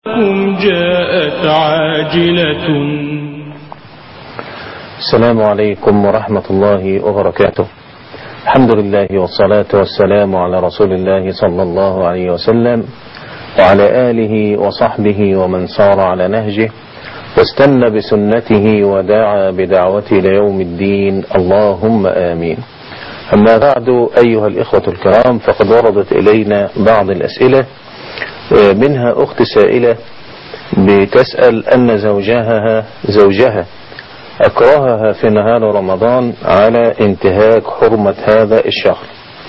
لكم جاءت عاجلة السلام عليكم ورحمة الله وبركاته الحمد لله والصلاة والسلام على رسول الله صلى الله عليه وسلم وعلى آله وصحبه ومن سار على نهجه واستنى بسنته ودعا بدعوته ليوم الدين اللهم آمين أما بعد أيها الإخوة الكرام فقد وردت إلينا بعض الأسئلة منها أخت سائلة بتسأل أن زوجها زوجها أكرهها في نهار رمضان على انتهاك حرمة هذا الشهر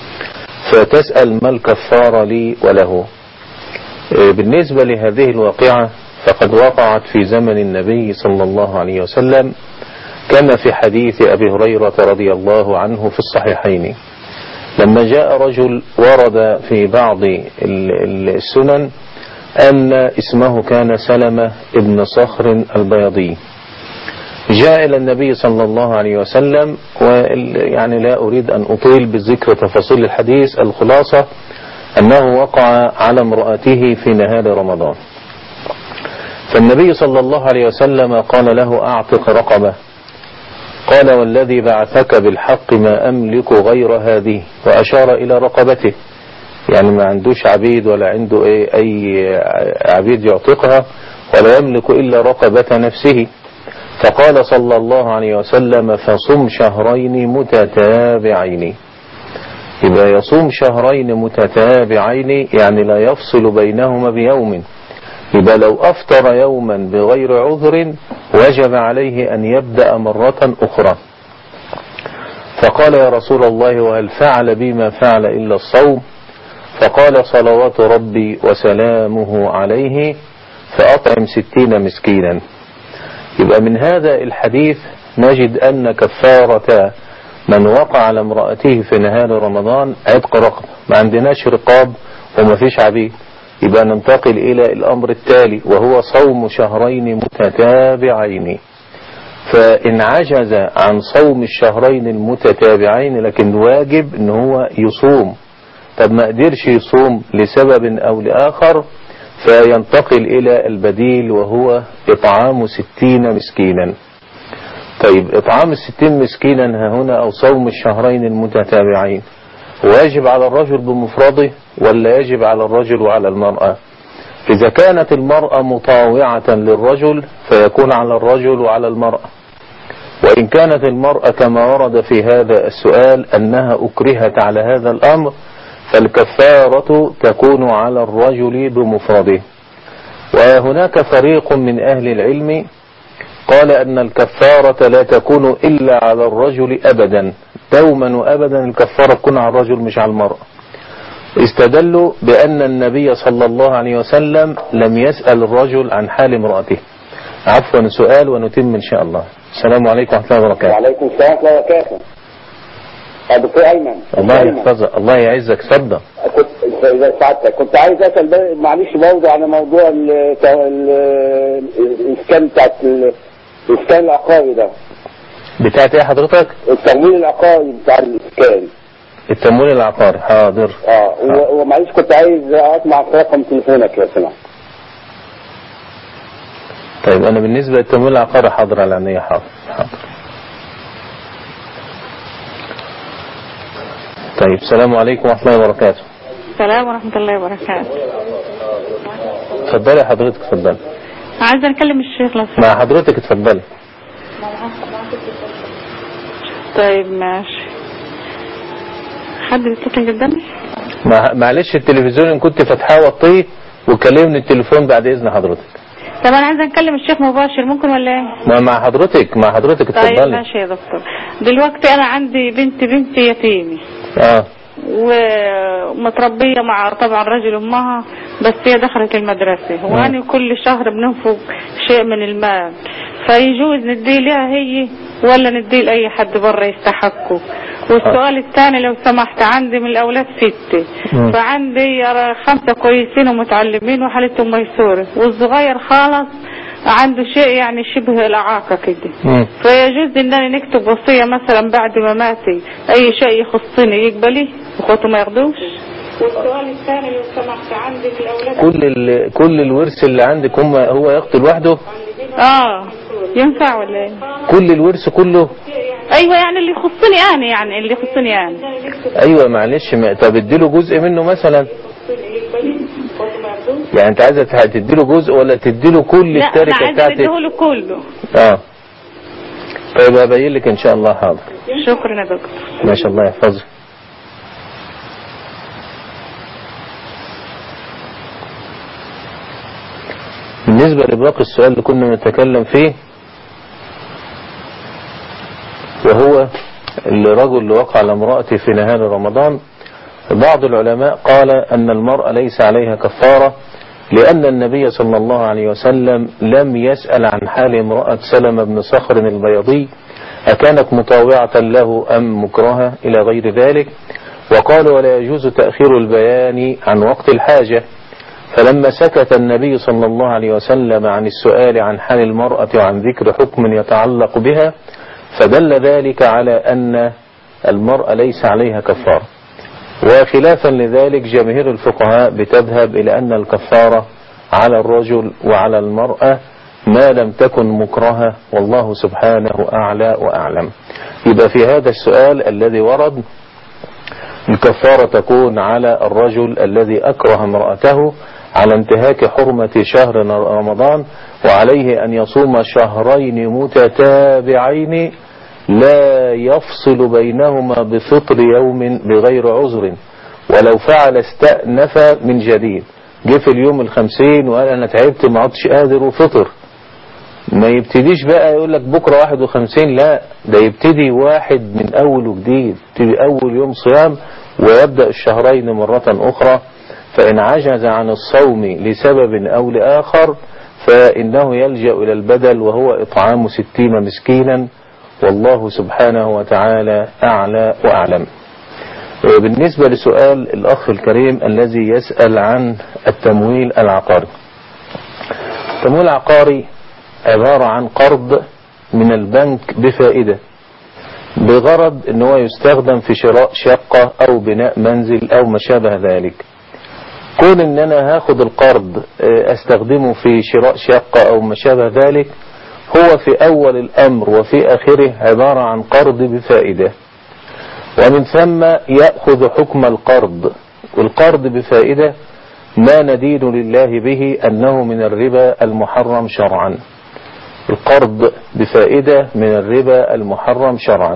فتسأل ما الكفارة لي وله بالنسبة لهذه الواقعة فقد وقعت في زمن النبي صلى الله عليه وسلم كما في حديث أبي هريرة رضي الله عنه في الصحيحين لما جاء رجل ورد في بعض السنن أن اسمه كان سلمة ابن صخر البيضي جاء إلى النبي صلى الله عليه وسلم ويعني لا أريد أن أطيل بذكر تفاصيل الحديث الخلاصة أنه وقع على امرأته في نهار رمضان فالنبي صلى الله عليه وسلم قال له أعتق رقبة قال والذي بعثك بالحق ما أملك غير هذه وأشار إلى رقبته يعني ما عندوش عبيد ولا عنده إيه أي عبيد يعتقها ولا يملك إلا رقبة نفسه فقال صلى الله عليه وسلم فصم شهرين متتابعين يبقى يصوم شهرين متتابعين يعني لا يفصل بينهما بيوم يبقى لو أفطر يوما بغير عذر وجب عليه أن يبدأ مرة أخرى فقال يا رسول الله وهل فعل بما فعل إلا الصوم فقال صلوات ربي وسلامه عليه فأطعم ستين مسكينا يبقى من هذا الحديث نجد أن كفارة من وقع على امرأته في نهار رمضان عتق رقبة ما عندناش رقاب وما فيش عبيد يبقى ننتقل إلى الأمر التالي وهو صوم شهرين متتابعين فإن عجز عن صوم الشهرين المتتابعين لكن واجب ان هو يصوم طب ما قدرش يصوم لسبب أو لآخر فينتقل إلى البديل وهو إطعام ستين مسكينا طيب إطعام الستين مسكينا ها هنا أو صوم الشهرين المتتابعين واجب على الرجل بمفرده ولا يجب على الرجل وعلى المرأة إذا كانت المرأة مطاوعة للرجل فيكون على الرجل وعلى المرأة وإن كانت المرأة كما ورد في هذا السؤال أنها أكرهت على هذا الأمر فالكفارة تكون على الرجل بمفرده وهناك فريق من أهل العلم قال أن الكفارة لا تكون إلا على الرجل أبدا دوما وأبدا الكفارة تكون على الرجل مش على المرأة استدلوا بأن النبي صلى الله عليه وسلم لم يسأل الرجل عن حال امرأته عفوا سؤال ونتم إن شاء الله السلام عليكم ورحمة الله وبركاته وعليكم السلام ورحمة الله وبركاته دكتور أيمن الله يحفظك الله يعزك صدق كنت إذا سعادتك كنت عايز أسأل بقى- معلش برضه على موضوع ال- ال- الإسكان بتاعت ال- الإسكان العقاري ده بتاعت ايه حضرتك التمويل العقاري بتاع الإسكان التمويل العقاري حاضر اه و- ومعلش كنت عايز أسمع رقم تليفونك يا سماح طيب انا بالنسبة للتمويل العقاري حاضر على عينيا حاضر حاضر طيب السلام عليكم ورحمة الله وبركاته السلام ورحمة الله وبركاته اتفضلي يا حضرتك اتفضلي عايزة نكلم الشيخ لو سمحت. مع حضرتك اتفضلي طيب ماشي حد بيتصل قدامي مع- معلش التلفزيون ان كنت فاتحاه وطيه وكلمني التليفون بعد اذن حضرتك طب انا عايزة نكلم الشيخ مباشر ممكن ولا ايه ما مع حضرتك مع حضرتك طيب اتفضلي ماشي يا دكتور دلوقتي انا عندي بنت بنت يتيمة اه ومتربية مع طبعا رجل امها بس هي دخلت المدرسة وانا كل شهر بننفق شيء من المال فيجوز نديه لها هي ولا نديه لأي حد بره يستحقه والسؤال الثاني لو سمحت عندي من الأولاد ستة مم. فعندي خمسة كويسين ومتعلمين وحالتهم ميسورة والصغير خالص عنده شيء يعني شبه الإعاقة كده مم. فيجوز انني نكتب وصية مثلا بعد ما ماتي اي شيء يخصني يقبلي اخوته ما ياخدوش والسؤال الثاني لو سمحت عندي في الأولاد كل ال... كل الورث اللي عندك هم هو ياخده لوحده اه ينفع ولا ايه؟ كل الورث كله ايوه يعني اللي يخصني انا يعني اللي يخصني انا ايوه معلش ما... طب اديله جزء منه مثلا يعني انت عايزه تديله جزء ولا تديله كل لا انا التركه عايزه بتاعتك اديهوله كله اه طيب هبين لك ان شاء الله حاضر شكرا يا دكتور ما شاء الله يحفظك بالنسبة لباقي السؤال اللي كنا نتكلم فيه وهو الرجل اللي وقع على امرأته في نهار رمضان بعض العلماء قال أن المرأة ليس عليها كفارة لأن النبي صلى الله عليه وسلم لم يسأل عن حال امرأة سلمة بن صخر البيضي أكانت مطاوعة له أم مكرهة إلى غير ذلك وقال ولا يجوز تأخير البيان عن وقت الحاجة فلما سكت النبي صلى الله عليه وسلم عن السؤال عن حال المرأة وعن ذكر حكم يتعلق بها فدل ذلك على أن المرأة ليس عليها كفارة وخلافا لذلك جماهير الفقهاء بتذهب إلى أن الكفارة على الرجل وعلى المرأة ما لم تكن مكرهة والله سبحانه أعلى وأعلم يبقى في هذا السؤال الذي ورد الكفارة تكون على الرجل الذي أكره امرأته على انتهاك حرمة شهر رمضان وعليه أن يصوم شهرين متتابعين لا يفصل بينهما بفطر يوم بغير عذر ولو فعل استأنف من جديد جه في اليوم الخمسين وقال أنا تعبت ما عدتش قادر وفطر ما يبتديش بقى يقول لك بكرة واحد وخمسين لا ده يبتدي واحد من أول وجديد يبتدي أول يوم صيام ويبدأ الشهرين مرة أخرى فإن عجز عن الصوم لسبب أو لآخر فإنه يلجأ إلى البدل وهو إطعام ستين مسكينا والله سبحانه وتعالى أعلى وأعلم بالنسبة لسؤال الأخ الكريم الذي يسأل عن التمويل العقاري التمويل العقاري عبارة عن قرض من البنك بفائدة بغرض ان هو يستخدم في شراء شقة او بناء منزل او ما شابه ذلك كون ان انا هاخد القرض استخدمه في شراء شقة او ما شابه ذلك هو في اول الامر وفي اخره عبارة عن قرض بفائدة ومن ثم يأخذ حكم القرض والقرض بفائدة ما ندين لله به انه من الربا المحرم شرعا القرض بفائدة من الربا المحرم شرعا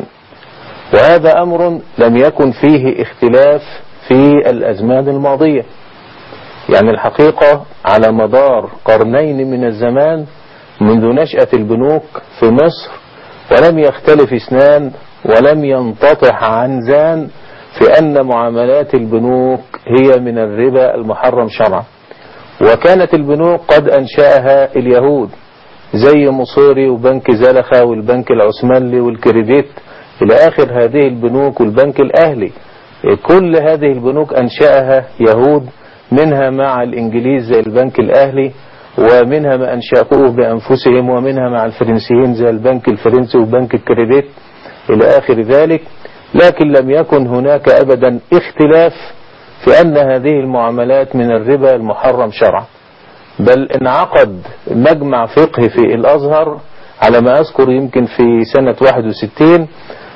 وهذا أمر لم يكن فيه اختلاف في الأزمان الماضية يعني الحقيقة على مدار قرنين من الزمان منذ نشأة البنوك في مصر ولم يختلف اثنان ولم ينتطح عنزان في أن معاملات البنوك هي من الربا المحرم شرعا وكانت البنوك قد أنشأها اليهود زي مصوري وبنك زلخة والبنك العثماني والكريديت إلى آخر هذه البنوك والبنك الأهلي كل هذه البنوك أنشأها يهود منها مع الإنجليز زي البنك الأهلي ومنها ما أنشأوه بأنفسهم ومنها مع الفرنسيين زي البنك الفرنسي وبنك الكريديت إلى آخر ذلك لكن لم يكن هناك أبدا اختلاف في أن هذه المعاملات من الربا المحرم شرعا بل انعقد مجمع فقهي في الأزهر على ما أذكر يمكن في سنة 61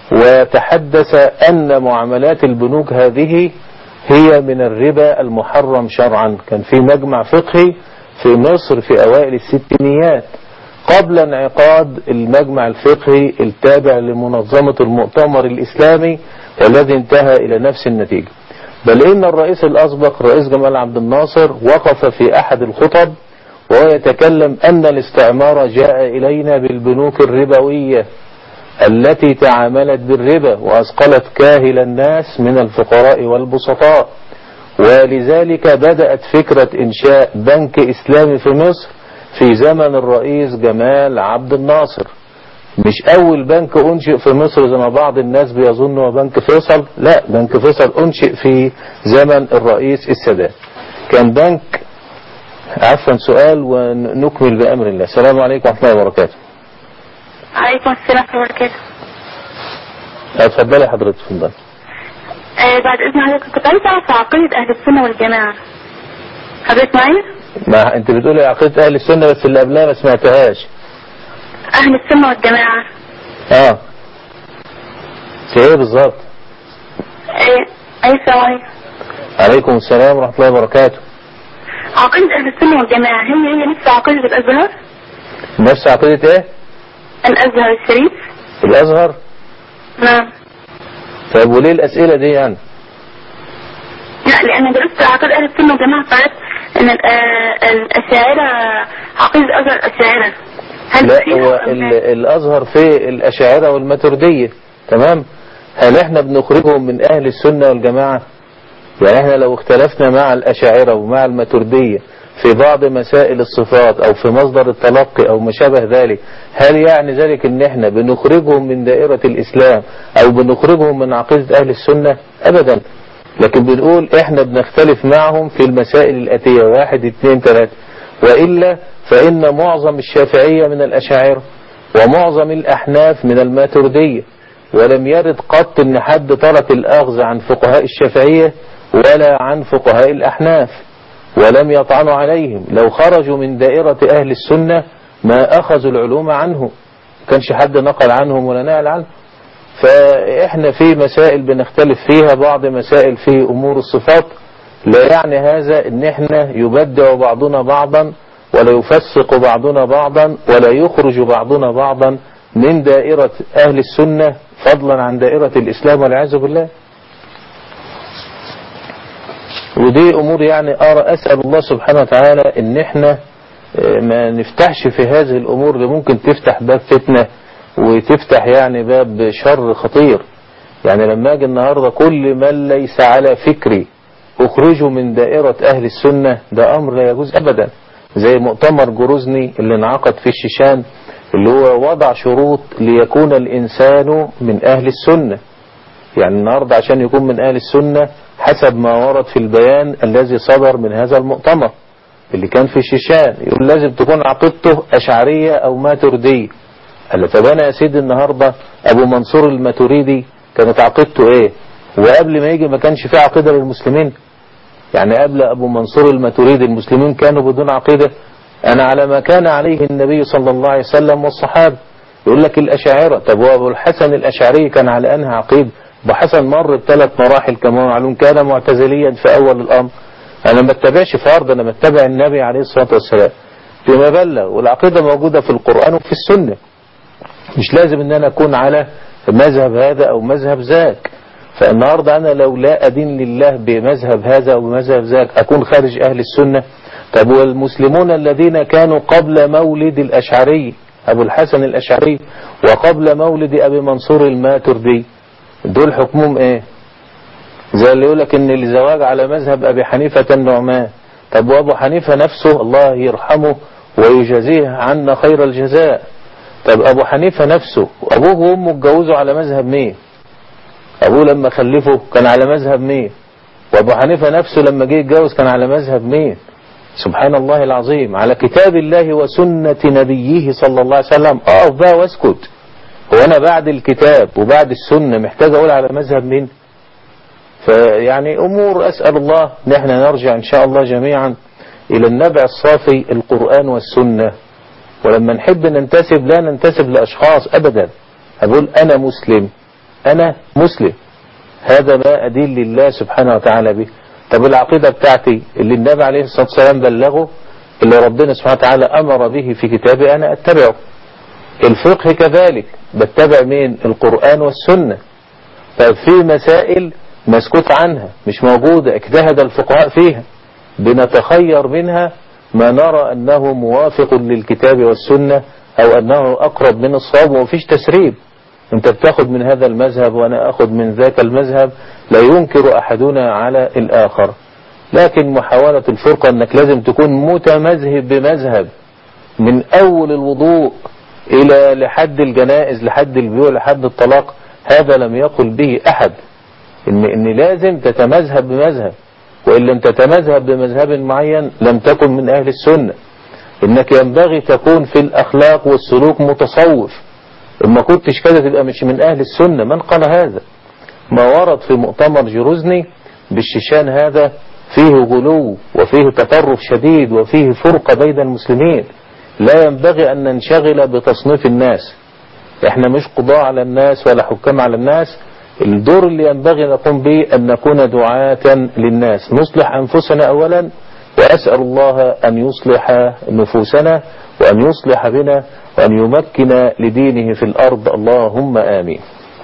وتحدث أن معاملات البنوك هذه هي من الربا المحرم شرعا كان في مجمع فقهي في مصر في أوائل الستينيات قبل انعقاد المجمع الفقهي التابع لمنظمة المؤتمر الإسلامي والذي انتهى إلى نفس النتيجة بل إن الرئيس الأسبق رئيس جمال عبد الناصر وقف في أحد الخطب وهو يتكلم أن الاستعمار جاء إلينا بالبنوك الربوية التي تعاملت بالربا وأسقلت كاهل الناس من الفقراء والبسطاء ولذلك بدأت فكرة إنشاء بنك إسلامي في مصر في زمن الرئيس جمال عبد الناصر مش أول بنك أنشئ في مصر زي ما بعض الناس بيظنوا هو بنك فيصل لا بنك فيصل أنشئ في زمن الرئيس السادات كان بنك عفوا سؤال ونكمل بأمر الله السلام عليكم ورحمة الله وبركاته عليكم السلام ورحمة الله وبركاته اتفضلي حضرتك اتفضلي آه بعد اذن حضرتك كنت عايز اعرف عقيده اهل السنه والجماعه حضرتك معايا ما انت بتقولي عقيدة اهل السنة بس اللي قبلها ما سمعتهاش اهل السنه والجماعه اه في ايه بالظبط آه اي السلام عليكم عليكم السلام ورحمة الله وبركاته عقيده اهل السنه والجماعه هي هي نفس عقيده الازهر نفس عقيدة ايه الازهر الشريف الازهر نعم طيب وليه الاسئلة دي يعني لا لان درست عقيده اهل السنه والجماعه فعرفت ان ال- آه، الاشاعره عقيده الازهر الاشاعره هل لا فيها هو أم ال- لا؟ الازهر في الاشاعرة والماتردية تمام هل احنا بنخرجهم من اهل السنة والجماعة يعني احنا لو اختلفنا مع الاشاعرة ومع الماتردية في بعض مسائل الصفات او في مصدر التلقي او ما شابه ذلك هل يعني ذلك ان احنا بنخرجهم من دائرة الاسلام او بنخرجهم من عقيدة اهل السنة ابدا لكن بنقول احنا بنختلف معهم في المسائل الاتية واحد اتنين تلاتة وإلا فإن معظم الشافعية من الأشاعرة ومعظم الأحناف من الماتردية ولم يرد قط ان حد ترك الأخذ عن فقهاء الشافعية ولا عن فقهاء الأحناف ولم يطعنوا عليهم لو خرجوا من دائرة أهل السنة ما أخذوا العلوم عنه كانش حد نقل عنهم ولا نقل عنهم فإحنا في مسائل بنختلف فيها بعض مسائل في أمور الصفات لا يعني هذا ان احنا يبدع بعضنا بعضا ولا يفسق بعضنا بعضا ولا يخرج بعضنا بعضا من دائرة اهل السنة فضلا عن دائرة الاسلام والعياذ بالله ودي امور يعني ارى اسأل الله سبحانه وتعالى ان احنا اه، ما نفتحش في هذه الامور اللي ممكن تفتح باب فتنة وتفتح يعني باب شر خطير يعني لما اجي النهاردة كل من ليس على فكري اخرجوا من دائرة اهل السنة ده امر لا يجوز ابدا زي مؤتمر جروزني اللي انعقد في الشيشان اللي هو وضع شروط ليكون الانسان من اهل السنة يعني النهاردة عشان يكون من اهل السنة حسب ما ورد في البيان الذي صدر من هذا المؤتمر اللي كان في الشيشان يقول لازم تكون عقيدته اشعرية او ماتردية قال له طب انا يا سيدي النهاردة ابو منصور الماتريدي كانت عقيدته ايه وقبل ما يجي ما كانش في عقيدة للمسلمين يعني قبل ابو منصور الماتريدي المسلمين كانوا بدون عقيدة انا على ما كان عليه النبي صلى الله عليه وسلم والصحابة يقول لك الاشاعرة طب وابو الحسن الاشعري كان على انها عقيدة ابو حسن مر بثلاث مراحل كما معلوم كان معتزليا في اول الامر انا ما اتبعش فرض انا بتبع النبي عليه الصلاة والسلام فيما بلغ والعقيدة موجودة في القرآن وفي السنة مش لازم ان انا اكون على مذهب هذا او مذهب ذاك فالنهاردة انا لو لا ادين لله بمذهب هذا او بمذهب ذاك اكون خارج اهل السنة طب والمسلمون الذين كانوا قبل مولد الاشعري ابو الحسن الاشعري وقبل مولد ابي منصور الماتردي دول حكمهم ايه زي اللي يقولك ان الزواج على مذهب ابي حنيفة النعمان طب وابو حنيفة نفسه الله يرحمه ويجازيه عنا خير الجزاء طب ابو حنيفه نفسه ابوه وامه اتجوزوا على مذهب مين ابوه لما خلفه كان على مذهب مين وابو حنيفه نفسه لما جه يتجوز كان على مذهب مين سبحان الله العظيم على كتاب الله وسنة نبيه صلى الله عليه وسلم اقف بقى واسكت هو انا بعد الكتاب وبعد السنة محتاج اقول على مذهب مين فيعني امور اسأل الله ان احنا نرجع ان شاء الله جميعا الى النبع الصافي القرآن والسنة ولما نحب ننتسب لا ننتسب لأشخاص أبدا أقول أنا مسلم أنا مسلم هذا ما أدين لله سبحانه وتعالى به طب العقيدة بتاعتي اللي النبي عليه الصلاة والسلام بلغه اللي ربنا سبحانه وتعالى أمر به في كتابه أنا أتبعه الفقه كذلك بتبع مين القرآن والسنة طيب في مسائل مسكوت عنها مش موجودة اجتهد الفقهاء فيها بنتخير منها ما نرى أنه موافق للكتاب والسنة أو أنه أقرب من الصواب ومفيش تسريب أنت بتاخد من هذا المذهب وأنا أخذ من ذاك المذهب لا ينكر أحدنا على الآخر لكن محاولة الفرقة أنك لازم تكون متمذهب بمذهب من أول الوضوء إلى لحد الجنائز لحد البيوع لحد الطلاق هذا لم يقل به أحد إن, إن لازم تتمذهب بمذهب وإن لم تتمذهب بمذهب معين لم تكن من أهل السنة إنك ينبغي تكون في الأخلاق والسلوك متصوف إن ما كنتش كده تبقى مش من أهل السنة من قال هذا ما ورد في مؤتمر جروزني بالشيشان هذا فيه غلو وفيه تطرف شديد وفيه فرقة بين المسلمين لا ينبغي أن ننشغل بتصنيف الناس احنا مش قضاء على الناس ولا حكام على الناس الدور اللي ينبغي نقوم به أن نكون دعاة للناس نصلح أنفسنا أولا وأسأل الله أن يصلح نفوسنا وأن يصلح بنا وأن يمكن لدينه في الأرض اللهم آمين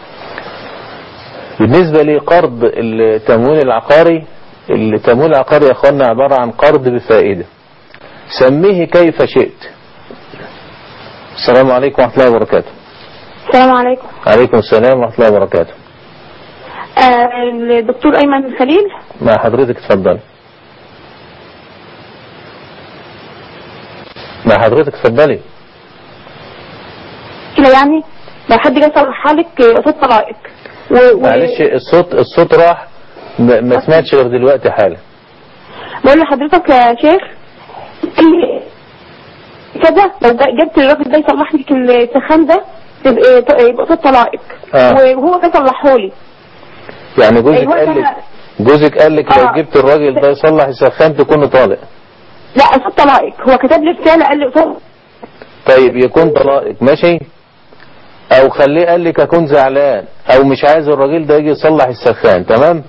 بالنسبة لقرض التمويل العقاري التمويل العقاري يا أخوانا عبارة عن قرض بفائدة سميه كيف شئت السلام عليكم ورحمة الله وبركاته السلام عليكم عليكم السلام ورحمة الله وبركاته آه الدكتور أيمن خليل مع حضرتك اتفضل مع حضرتك اتفضلي كده يعني لو حد جه يصلحها لك صوت طلائق و... و... معلش الصوت الصوت راح ما ما سمعتش غير دلوقتي حالا بقول لحضرتك يا شيخ في كده لو جا- جبت الراجل ده يصلح لك السخان ده تبقى يبقى صوت طلائق آه. وهو جه صلحه لي يعني جوزك أيوة قال لك أنا- جوزك قال لك لو آه. جبت الراجل ده يصلح السخان تكون طالق لا صوت طلائق هو كتب لي رساله قال لي صوت طيب يكون طلائق ماشي او خليه قال لك اكون زعلان او مش عايز الراجل ده يجي يصلح السخان تمام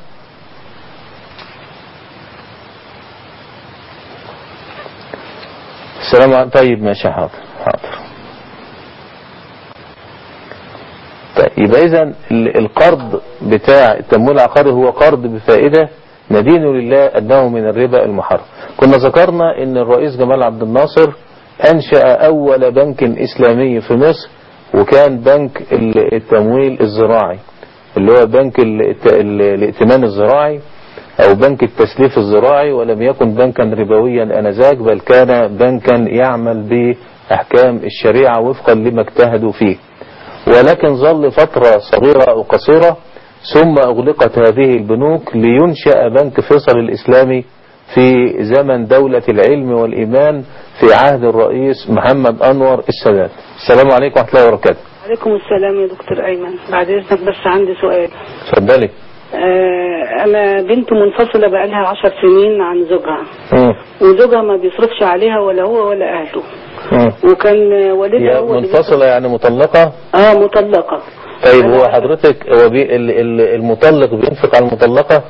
السلام عليكم طيب ماشي حاضر حاضر طيب يبقى اذا ال- القرض بتاع التمويل العقاري هو قرض بفائدة ندين لله انه من الربا المحرم كنا ذكرنا ان الرئيس جمال عبد الناصر انشأ اول بنك اسلامي في مصر وكان بنك ال- التمويل الزراعي اللي هو بنك ال- الت- ال- الائتمان الزراعي او بنك التسليف الزراعي ولم يكن بنكا ربويا انذاك بل كان بنكا يعمل باحكام الشريعة وفقا لما اجتهدوا فيه ولكن ظل فترة صغيرة أو قصيرة ثم أغلقت هذه البنوك لينشأ بنك فيصل الإسلامي في زمن دولة العلم والإيمان في عهد الرئيس محمد أنور السادات السلام عليكم ورحمة الله وبركاته عليكم السلام يا دكتور أيمن بعد إذنك بس عندي سؤال اتفضلي آه أنا بنت منفصلة بقالها عشر سنين عن زوجها مم. وزوجها ما بيصرفش عليها ولا هو ولا أهله مم. وكان والدها هي هو اللي منفصلة يعني مطلقة بيصرف- اه مطلقة طيب أنا- هو حضرتك هو بي ال- ال- المطلق بينفق على المطلقة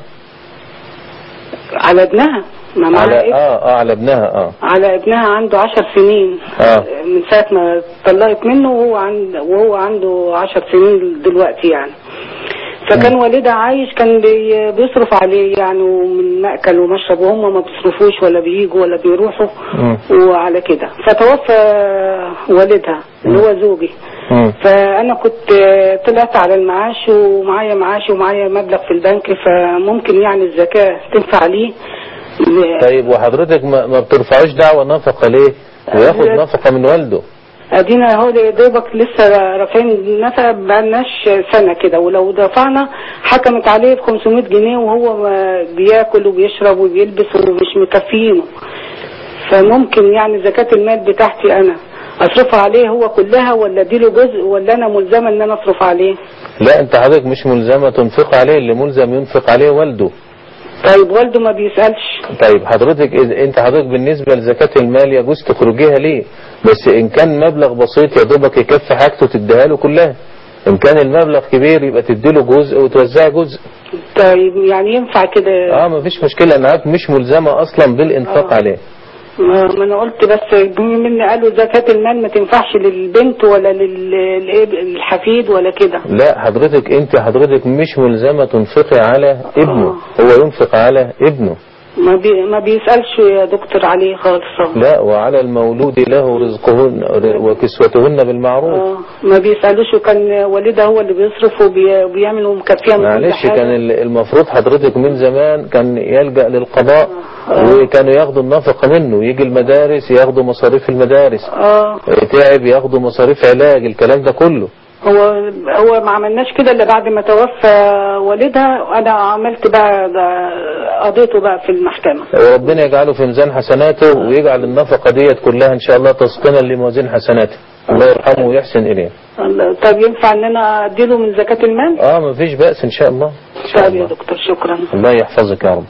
على ابنها ما معاها على ابن اه اه على ابنها اه على ابنها عنده عشر سنين آه. من ساعة ما طلقت منه وهو عند وهو عنده عشر سنين دلوقتي يعني فكان والدها عايش كان بي- بيصرف عليه يعني ومن مأكل ومشرب وهم ما بيصرفوش ولا بييجوا ولا بيروحوا مم. وعلى كده فتوفى والدها اللي هو زوجي مم. فانا كنت طلعت على المعاش ومعايا معاش ومعايا مبلغ في البنك فممكن يعني الزكاة تنفع ليه طيب وحضرتك ما, ما بترفعوش دعوة نفقة ليه وياخد نفقة من والده ادينا اهو يا دوبك لسه رافعين نفقه بقالناش سنه كده ولو دفعنا حكمت عليه ب 500 جنيه وهو ما بياكل وبيشرب وبيلبس ومش مكفينه فممكن يعني زكاه المال بتاعتي انا اصرفها عليه هو كلها ولا اديله جزء ولا انا ملزمه ان انا اصرف عليه لا انت حضرتك مش ملزمة تنفق عليه اللي ملزم ينفق عليه والده طيب والده ما بيسالش طيب حضرتك إذ- انت حضرتك بالنسبة لزكاة المال يجوز تخرجيها ليه بس ان كان مبلغ بسيط يا دوبك يكفي حاجته تديها له كلها ان كان المبلغ كبير يبقى تديله جزء وتوزعي جزء طيب يعني ينفع كده اه مفيش مشكلة انا مش ملزمة اصلا بالانفاق آه. عليه ما ما انا قلت بس مني قالوا زكاة المال ما تنفعش للبنت ولا لل- للإب- للحفيد ولا كده لا حضرتك انت حضرتك مش ملزمة تنفقي على ابنه هو ينفق على ابنه ما بي ما بيسألش يا دكتور عليه خالص لا وعلى المولود له رزقهن وكسوتهن بالمعروف اه ما بيسألوش وكان والدها هو اللي بيصرف وبي- وبيعمل ومكفيها من كل معلش حاجة. كان ال- المفروض حضرتك من زمان كان يلجأ للقضاء آه. وكانوا ياخدوا النفقة منه يجي المدارس ياخدوا مصاريف المدارس اه تعب ياخدوا مصاريف علاج الكلام ده كله هو هو ما عملناش كده الا بعد ما توفى والدها انا عملت بقى ده قضيته بقى في المحكمة وربنا يجعله في ميزان حسناته ويجعل النفقة ديت كلها ان شاء الله تسقنا لموازين حسناته الله يرحمه ويحسن إليه الله- طب ينفع ان انا اديله من زكاة المال اه ما فيش بأس إن شاء الله إن شاء طب يا الله دكتور شكرا الله يحفظك يا رب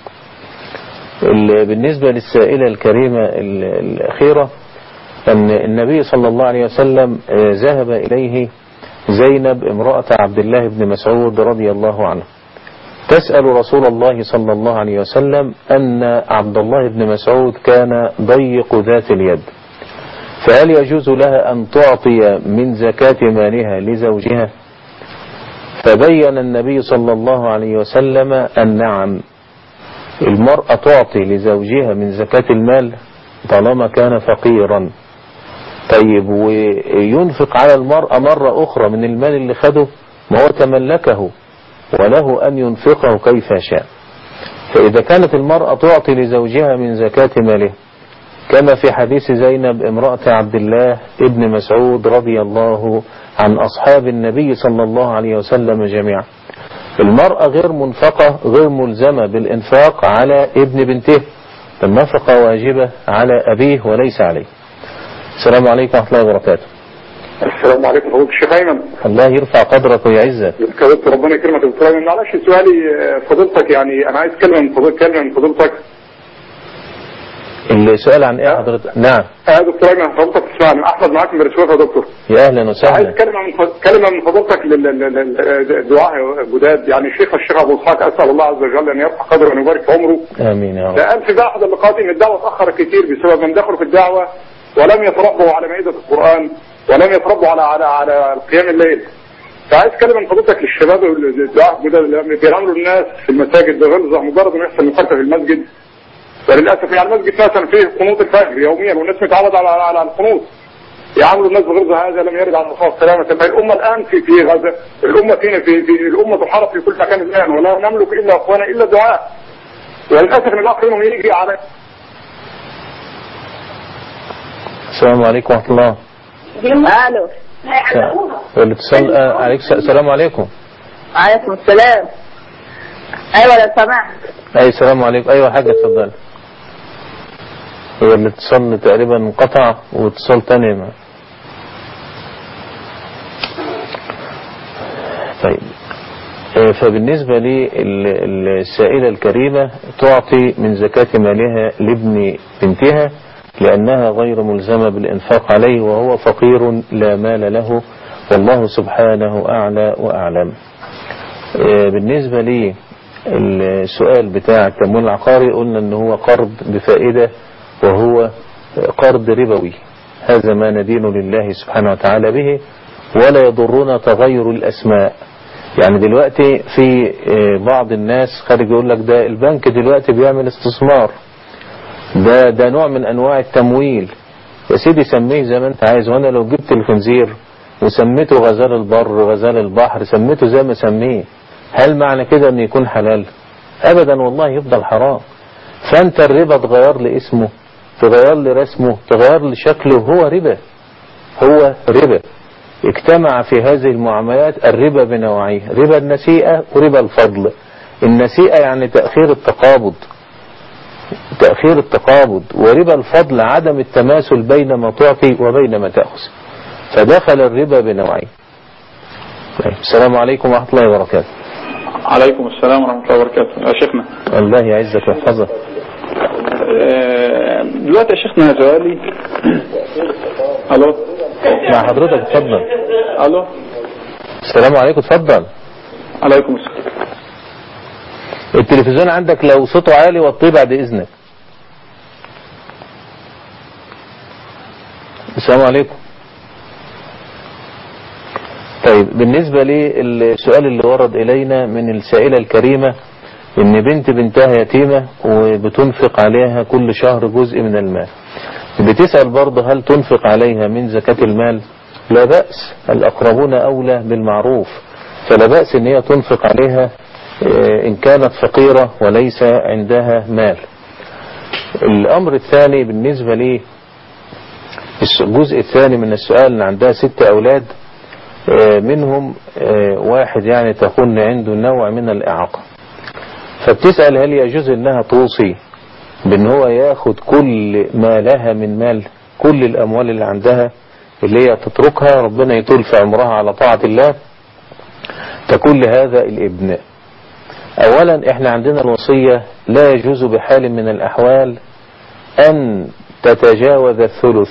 ال- بالنسبة للسائلة الكريمة ال- الأخيرة أن النبي صلى الله عليه وسلم آه، ذهب إليه زينب امرأة عبد الله بن مسعود رضي الله عنه تسأل رسول الله صلى الله عليه وسلم أن عبد الله بن مسعود كان ضيق ذات اليد فهل يجوز لها أن تعطي من زكاة مالها لزوجها فبين النبي صلى الله عليه وسلم أن نعم المرأة تعطي لزوجها من زكاة المال طالما كان فقيرا طيب وينفق على المرأة مرة أخرى من المال اللي خده ما هو تملكه وله أن ينفقه كيف شاء فإذا كانت المرأة تعطي لزوجها من زكاة ماله كما في حديث زينب امرأة عبد الله ابن مسعود رضي الله عن أصحاب النبي صلى الله عليه وسلم جميعا المرأة غير منفقة غير ملزمة بالإنفاق على ابن بنته النفقة واجبة على أبيه وليس عليه السلام عليكم ورحمة الله وبركاته السلام عليكم فضيلة الشيخ أيمن الله يرفع قدرك ويعزك يا دكتور ربنا يكرمك يا دكتور أيمن معلش سؤالي آه، فضيلتك يعني أنا عايز كلمة من فضيلتك كلمة من فضيلتك السؤال عن ايه حضرتك نعم آه، يا دكتور أيمن فضيلتك تسمعني أحمد معاك من رشوة يا دكتور يا اهلا عايز وسهلا كلمة من ف- كلمة من فضيلتك للدعاء جداد يعني الشيخ الشيخ أبو إسحاق أسأل الله عز وجل أن يرفع قدره وأن يبارك في عمره امين يا رب ده قال في أحد اللقاءات إن الدعوة اتأخرت كتير بسبب من دخلوا في الدعوة ولم يتربوا على مائدة القرآن ولم يتربوا على على على قيام الليل فعايز كلمة من فضيلتك للشباب الدعاء الجداد اللي بيعاملوا الناس في المساجد بغلظة مجرد انه يحصل مخالفة في المسجد وللأسف يعني المسجد مثلا فيه قنوط الفجر يوميا والناس متعودة على على القنوط يعاملوا الناس بغلظة هذا لم يرد عن الرسول صلى الله عليه وسلم الأمة الآن في في غزة الأمة فينا في, في الأمة تحارب في كل مكان الآن ولا نملك إلا أخوانا إلا الدعاء وللأسف إن الأخ منهم يجي على السلام عليكم ورحمة الله الو والاتصال آه، عليك السلام عليكم عليكم السلام ايوه لو سمحت اي السلام عليكم ايوه حاجة اتفضل هو الاتصال تقريبا انقطع واتصال تاني ما. طيب آه، فبالنسبة للسائلة الكريمة تعطي من زكاة مالها لابن بنتها لأنها غير ملزمة بالإنفاق عليه وهو فقير لا مال له والله سبحانه أعلى وأعلم آه، بالنسبة لي السؤال بتاع التمويل العقاري قلنا ان هو قرض بفائدة وهو قرض ربوي هذا ما ندين لله سبحانه وتعالى به ولا يضرنا تغير الأسماء يعني دلوقتي في آه، بعض الناس خارج يقول لك ده البنك دلوقتي بيعمل استثمار ده ده نوع من انواع التمويل يا سيدي سميه زي ما انت عايز وانا لو جبت الخنزير وسميته غزال البر غزال البحر سميته زي ما سميه هل معنى كده ان يكون حلال ابدا والله يفضل حرام فانت الربا تغير لي اسمه تغير لي رسمه تغير لي شكله هو ربا هو ربا اجتمع في هذه المعاملات الربا بنوعيه ربا النسيئة وربا الفضل النسيئة يعني تأخير التقابض تأخير التقابض وربا الفضل عدم التماثل بين ما تعطي وبين ما تأخذ فدخل الربا بنوعين طيب، السلام عليكم ورحمة الله وبركاته عليكم السلام ورحمة الله وبركاته يا شيخنا الله يعزك ويحفظك آه، دلوقتي يا شيخنا سؤالي الو مع حضرتك اتفضل الو السلام عليكم اتفضل عليكم السلام التلفزيون عندك لو صوته عالي وطيه بعد اذنك السلام عليكم طيب بالنسبة للسؤال اللي ورد إلينا من السائلة الكريمة إن بنت بنتها يتيمة وبتنفق عليها كل شهر جزء من المال بتسأل برضه هل تنفق عليها من زكاة المال لا بأس الأقربون أولى بالمعروف فلا بأس إن هي تنفق عليها آه، إن كانت فقيرة وليس عندها مال الأمر الثاني بالنسبة لي الجزء الثاني من السؤال إن عندها ست أولاد آه، منهم آه، واحد يعني تكون عنده نوع من الإعاقة فبتسأل هل يجوز إنها توصي بإن هو ياخد كل ما لها من مال كل الأموال اللي عندها اللي هي تتركها ربنا يطول في عمرها على طاعة الله تكون لهذا الابن اولا احنا عندنا الوصية لا يجوز بحال من الاحوال ان تتجاوز الثلث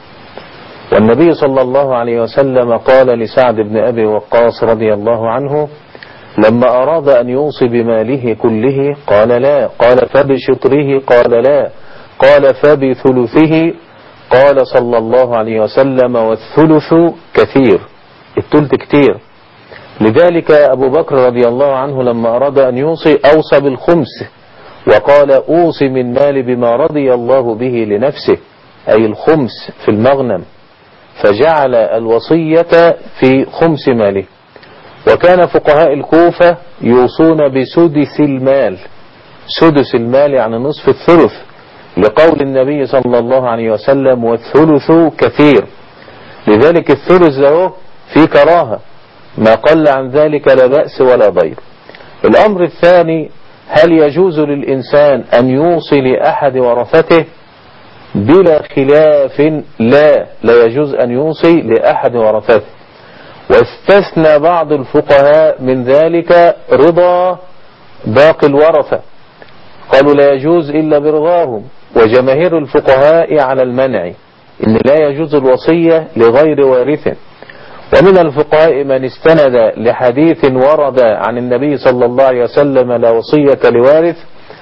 والنبي صلى الله عليه وسلم قال لسعد بن ابي وقاص رضي الله عنه لما اراد ان يوصي بماله كله قال لا قال فبشطره قال لا قال فبثلثه قال صلى الله عليه وسلم والثلث كثير الثلث كتير لذلك أبو بكر رضي الله عنه لما أراد أن يوصي أوصى بالخمس وقال أوصي من مال بما رضي الله به لنفسه أي الخمس في المغنم فجعل الوصية في خمس ماله وكان فقهاء الكوفة يوصون بسدس المال سدس المال يعني نصف الثلث لقول النبي صلى الله عليه وسلم والثلث كثير لذلك الثلث ده في كراهة ما قل عن ذلك لا بأس ولا ضير الأمر الثاني هل يجوز للإنسان أن يوصي لأحد ورثته بلا خلاف لا لا يجوز أن يوصي لأحد ورثته واستثنى بعض الفقهاء من ذلك رضا باقي الورثة قالوا لا يجوز إلا برضاهم وجماهير الفقهاء على المنع إن لا يجوز الوصية لغير وارث ومن الفقهاء من استند لحديث ورد عن النبي صلى الله عليه وسلم لا وصية لوارث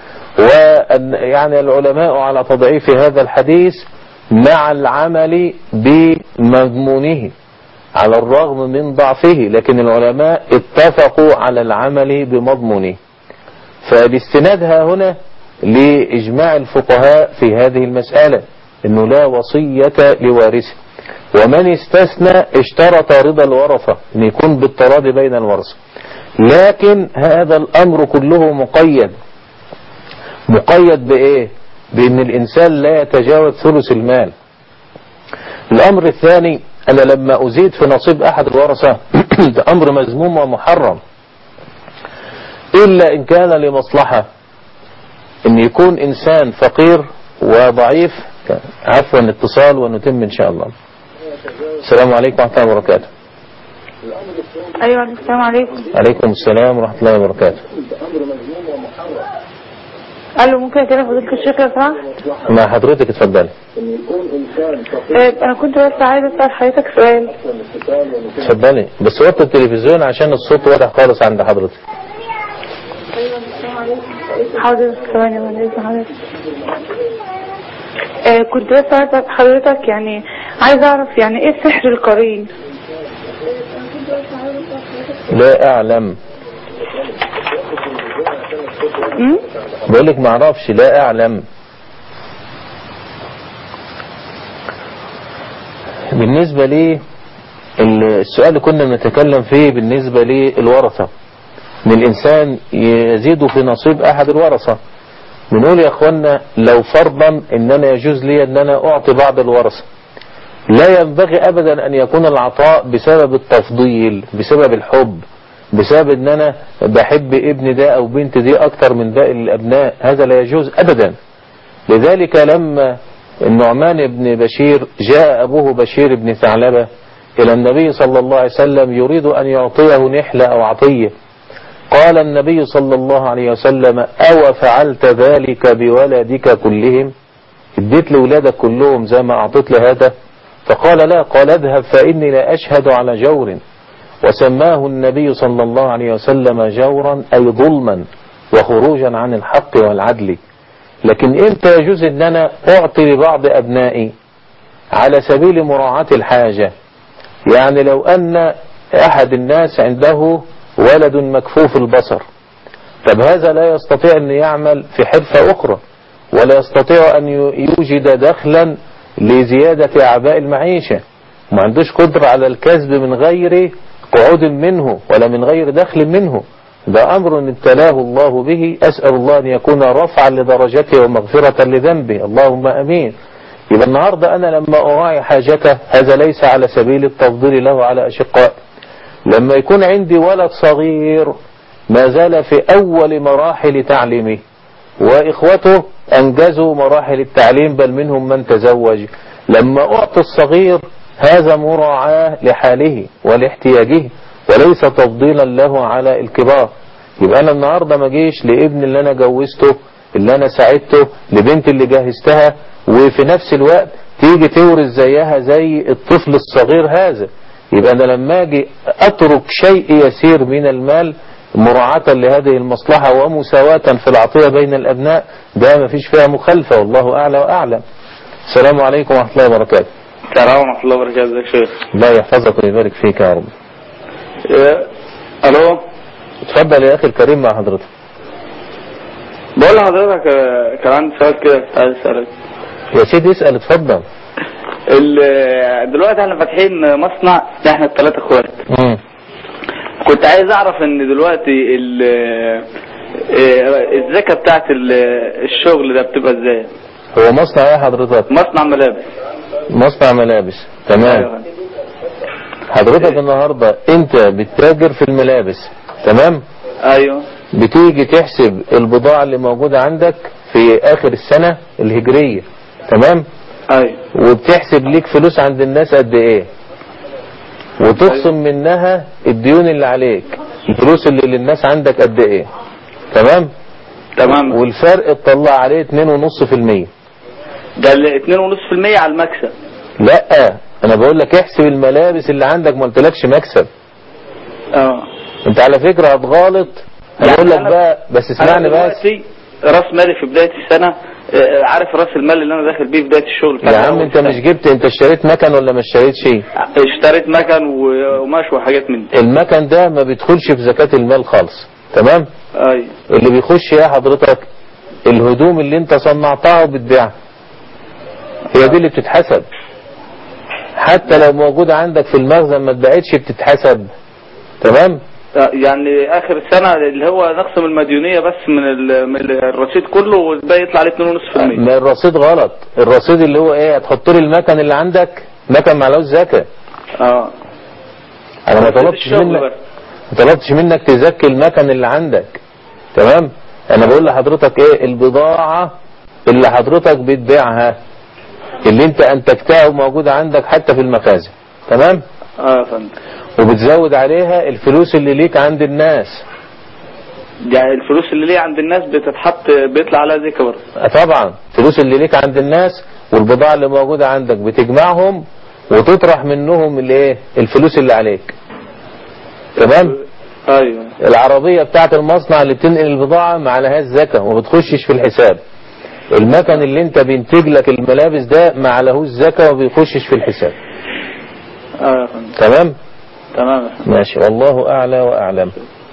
وأن يعني العلماء على تضعيف هذا الحديث مع العمل بمضمونه على الرغم من ضعفه لكن العلماء اتفقوا على العمل بمضمونه فالاستناد ها هنا لإجماع الفقهاء في هذه المسألة انه لا وصية لوارثه ومن استثنى اشترط رضا الورثة ان يكون بالتراضي بين الورثة لكن هذا الامر كله مقيد مقيد بايه بان الانسان لا يتجاوز ثلث المال الامر الثاني انا لما ازيد في نصيب احد الورثة ده امر مذموم ومحرم الا ان كان لمصلحة ان يكون انسان فقير وضعيف عفوا اتصال ونتم ان شاء الله السلام عليكم ورحمة الله وبركاته ايوه السلام عليكم عليكم السلام ورحمة الله وبركاته الو ممكن كده فضيلة الشيخ لو سمحت مع حضرتك اتفضلي آه، انا كنت بس عايزه اسال حضرتك سؤال اتفضلي بس وطي التلفزيون عشان الصوت واضح خالص عند حضرتك حاضر ثواني وانا إذن حضرتك آه، كنت بس عايزه أسأل حضرتك يعني عايزه اعرف يعني ايه السحر القرين لا اعلم أمم؟ بقول لك ما اعرفش لا اعلم بالنسبة لي السؤال اللي كنا بنتكلم فيه بالنسبة للورثة ان الانسان يزيد في نصيب احد الورثة بنقول يا اخوانا لو فرضا ان انا يجوز لي ان انا اعطي بعض الورثة لا ينبغي ابدا ان يكون العطاء بسبب التفضيل بسبب الحب بسبب ان انا بحب ابن ده او بنت دي اكتر من باقي الابناء هذا لا يجوز ابدا لذلك لما النعمان بن بشير جاء ابوه بشير بن ثعلبة الى النبي صلى الله عليه وسلم يريد ان يعطيه نحلة او عطية قال النبي صلى الله عليه وسلم او فعلت ذلك بولدك كلهم اديت لولادك كلهم زي ما اعطيت لهذا فقال لا قال اذهب فاني لا اشهد على جور وسماه النبي صلى الله عليه وسلم جورا أي ظلما وخروجا عن الحق والعدل لكن امتى يجوز ان انا اعطي لبعض ابنائي على سبيل مراعاة الحاجة يعني لو ان احد الناس عنده ولد مكفوف البصر طب هذا لا يستطيع ان يعمل في حرفة اخرى ولا يستطيع ان يوجد دخلا لزيادة اعباء المعيشة ما عندوش قدرة على الكسب من غير قعود منه ولا من غير دخل منه ده أمر ابتلاه الله به أسأل الله أن يكون رفعا لدرجته ومغفرة لذنبه اللهم أمين يبقى النهاردة أنا لما أراعي حاجته هذا ليس على سبيل التفضيل له على أشقاء لما يكون عندي ولد صغير ما زال في أول مراحل تعليمه وإخوته أنجزوا مراحل التعليم بل منهم من تزوج لما أعطي الصغير هذا مراعاة لحاله ولاحتياجه وليس تفضيلا له على الكبار يبقى انا النهارده ما جيش لابن اللي انا جوزته اللي انا ساعدته لبنت اللي جهزتها وفي نفس الوقت تيجي تورث زيها زي الطفل الصغير هذا يبقى انا لما اجي اترك شيء يسير من المال مراعاة لهذه المصلحة ومساواة في العطية بين الابناء ده ما فيش فيها مخالفة والله اعلى واعلم السلام عليكم ورحمة الله وبركاته السلام ورحمة الله وبركاته ازيك يا شيخ الله يحفظك ويبارك فيك يا رب إيه، الو اتفضل يا اخي الكريم مع حضرتك بقول لحضرتك آه، كان عندي سؤال كده كنت عايز اسالك يا سيدي اسأل اتفضل ال- دلوقتي احنا فاتحين مصنع احنا الثلاثة اخوات مم. كنت عايز اعرف ان دلوقتي ال آه، الزكاة بتاعت ال- الشغل ده بتبقى ازاي هو مصنع ايه حضرتك مصنع ملابس مصنع ملابس تمام أيوة. حضرتك النهاردة انت بتتاجر في الملابس تمام ايوه بتيجي تحسب البضاعة اللي موجودة عندك في اخر السنة الهجرية تمام ايوه وبتحسب ليك فلوس عند الناس قد ايه وتخصم منها الديون اللي عليك الفلوس اللي للناس عندك قد ايه تمام تمام والفرق تطلع عليه 2.5% ده ال 2.5% على المكسب لا انا بقول لك احسب الملابس اللي عندك ما قلتلكش مكسب اه انت على فكرة هتغلط يعني هقول لك أنا- بقى بس اسمعني أنا بس دلوقتي راس مالي في بداية السنة آه، عارف راس المال اللي انا داخل بيه في بداية الشغل يا بتاعي عم أول انت سنة. مش جبت انت اشتريت مكن ولا ما اشتريتش اشتريت مكن وقماش وحاجات من دي المكن ده ما بيدخلش في زكاة المال خالص تمام ايوه اللي بيخش يا حضرتك الهدوم اللي انت صنعتها وبتبيعها هي دي اللي بتتحسب حتى لو موجودة عندك في المخزن ما اتباعتش بتتحسب تمام آه، يعني اخر السنة اللي هو نقسم المديونية بس من ال- من الرصيد كله والباقي يطلع عليه 2.5% ما الرصيد غلط الرصيد اللي هو ايه هتحط لي المكن اللي عندك مكن معلوش زكاة اه انا ما رصيد طلبتش الشغل منك بس. ما طلبتش منك تزكي المكن اللي عندك تمام انا بقول لحضرتك ايه البضاعة اللي حضرتك بتبيعها اللي انت انتجتها وموجودة عندك حتى في المخازن تمام اه يا فندم وبتزود عليها الفلوس اللي ليك عند الناس يعني الفلوس اللي ليه عند الناس بتتحط بيطلع عليها زكاة برضه آه طبعا الفلوس اللي ليك عند الناس والبضاعة اللي موجودة عندك بتجمعهم وتطرح منهم الايه الفلوس اللي عليك تمام ايوه العربية بتاعت المصنع اللي بتنقل البضاعة ما عليهاش زكاة وما بتخشش في الحساب المكن اللي انت بينتج لك الملابس ده ما عليهوش زكاة وما بيخشش في الحساب اه يا فندم تمام تمام يا فندم. ماشي والله اعلى واعلم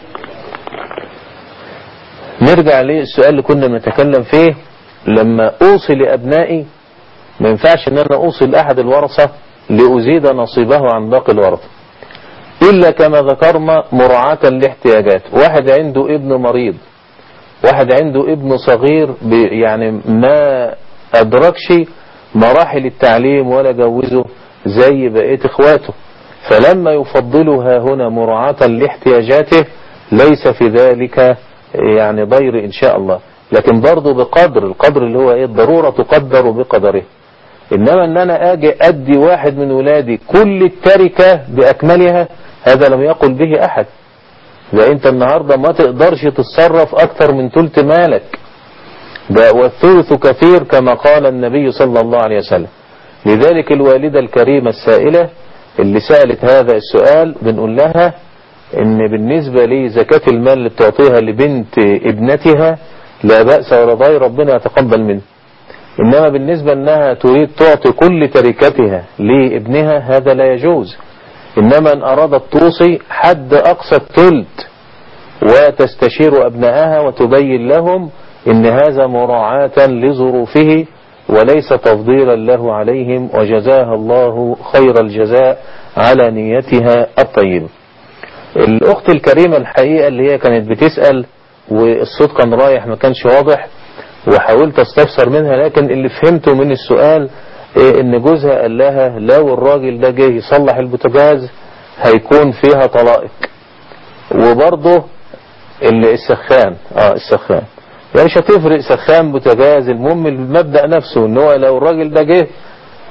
نرجع للسؤال اللي كنا بنتكلم فيه لما اوصي لابنائي ما ينفعش ان انا اوصي لاحد الورثة لازيد نصيبه عن باقي الورثة الا كما ذكرنا مراعاة لاحتياجات واحد عنده ابن مريض واحد عنده ابن صغير بي- يعني ما ادركش مراحل التعليم ولا جوزه زي بقية اخواته فلما يفضلها هنا مراعاة لاحتياجاته ليس في ذلك يعني ضير ان شاء الله لكن برضه بقدر القدر اللي هو ايه الضرورة تقدر بقدره انما ان انا اجي ادي واحد من ولادي كل التركة باكملها هذا لم يقل به احد ده انت النهاردة ما تقدرش تتصرف اكتر من تلت مالك ده والثلث كثير كما قال النبي صلى الله عليه وسلم لذلك الوالدة الكريمة السائلة اللي سألت هذا السؤال بنقول لها ان بالنسبة لزكاة المال اللي بتعطيها لبنت ابنتها لا بأس ولا ضير ربنا يتقبل منه انما بالنسبة انها تريد تعطي كل تركتها لابنها هذا لا يجوز انما ان ارادت توصي حد اقصى الثلث وتستشير ابنائها وتبين لهم ان هذا مراعاة لظروفه وليس تفضيلا له عليهم وجزاها الله خير الجزاء على نيتها الطيبة الاخت الكريمة الحقيقة اللي هي كانت بتسأل والصوت كان رايح ما كانش واضح وحاولت استفسر منها لكن اللي فهمته من السؤال إيه ان جوزها قال لها لو الراجل ده جه يصلح البوتاجاز هيكون فيها طلائق وبرضه اللي السخان اه السخان يعني مش هتفرق سخان بوتاجاز المهم المبدأ نفسه ان هو لو الراجل ده جه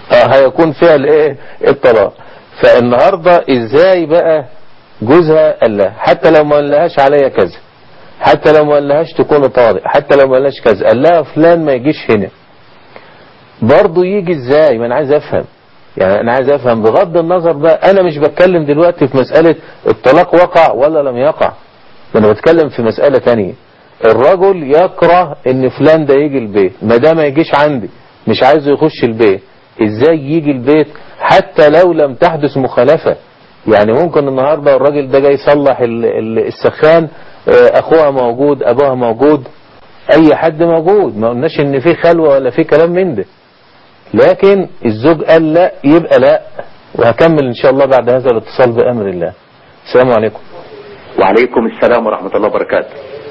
اه هيكون فيها الايه الطلاق فالنهارده ازاي بقى جوزها قال لها حتى لو ما قالهاش عليا كذا حتى لو ما قالهاش تكون طارق حتى لو ما قالهاش كذا قال لها فلان ما يجيش هنا برضه يجي ازاي ما انا عايز افهم يعني انا عايز افهم بغض النظر بقى انا مش بتكلم دلوقتي في مسألة الطلاق وقع ولا لم يقع انا بتكلم في مسألة تانية الرجل يكره ان فلان ده يجي البيت ما ده ما يجيش عندي مش عايزه يخش البيت ازاي يجي البيت حتى لو لم تحدث مخالفة يعني ممكن النهاردة الراجل ده جاي يصلح ال- ال- السخان آه، اخوها موجود ابوها موجود اي حد موجود ما قلناش ان في خلوة ولا في كلام من ده لكن الزوج قال لا يبقى لا وهكمل ان شاء الله بعد هذا الاتصال بامر الله السلام عليكم وعليكم السلام ورحمة الله وبركاته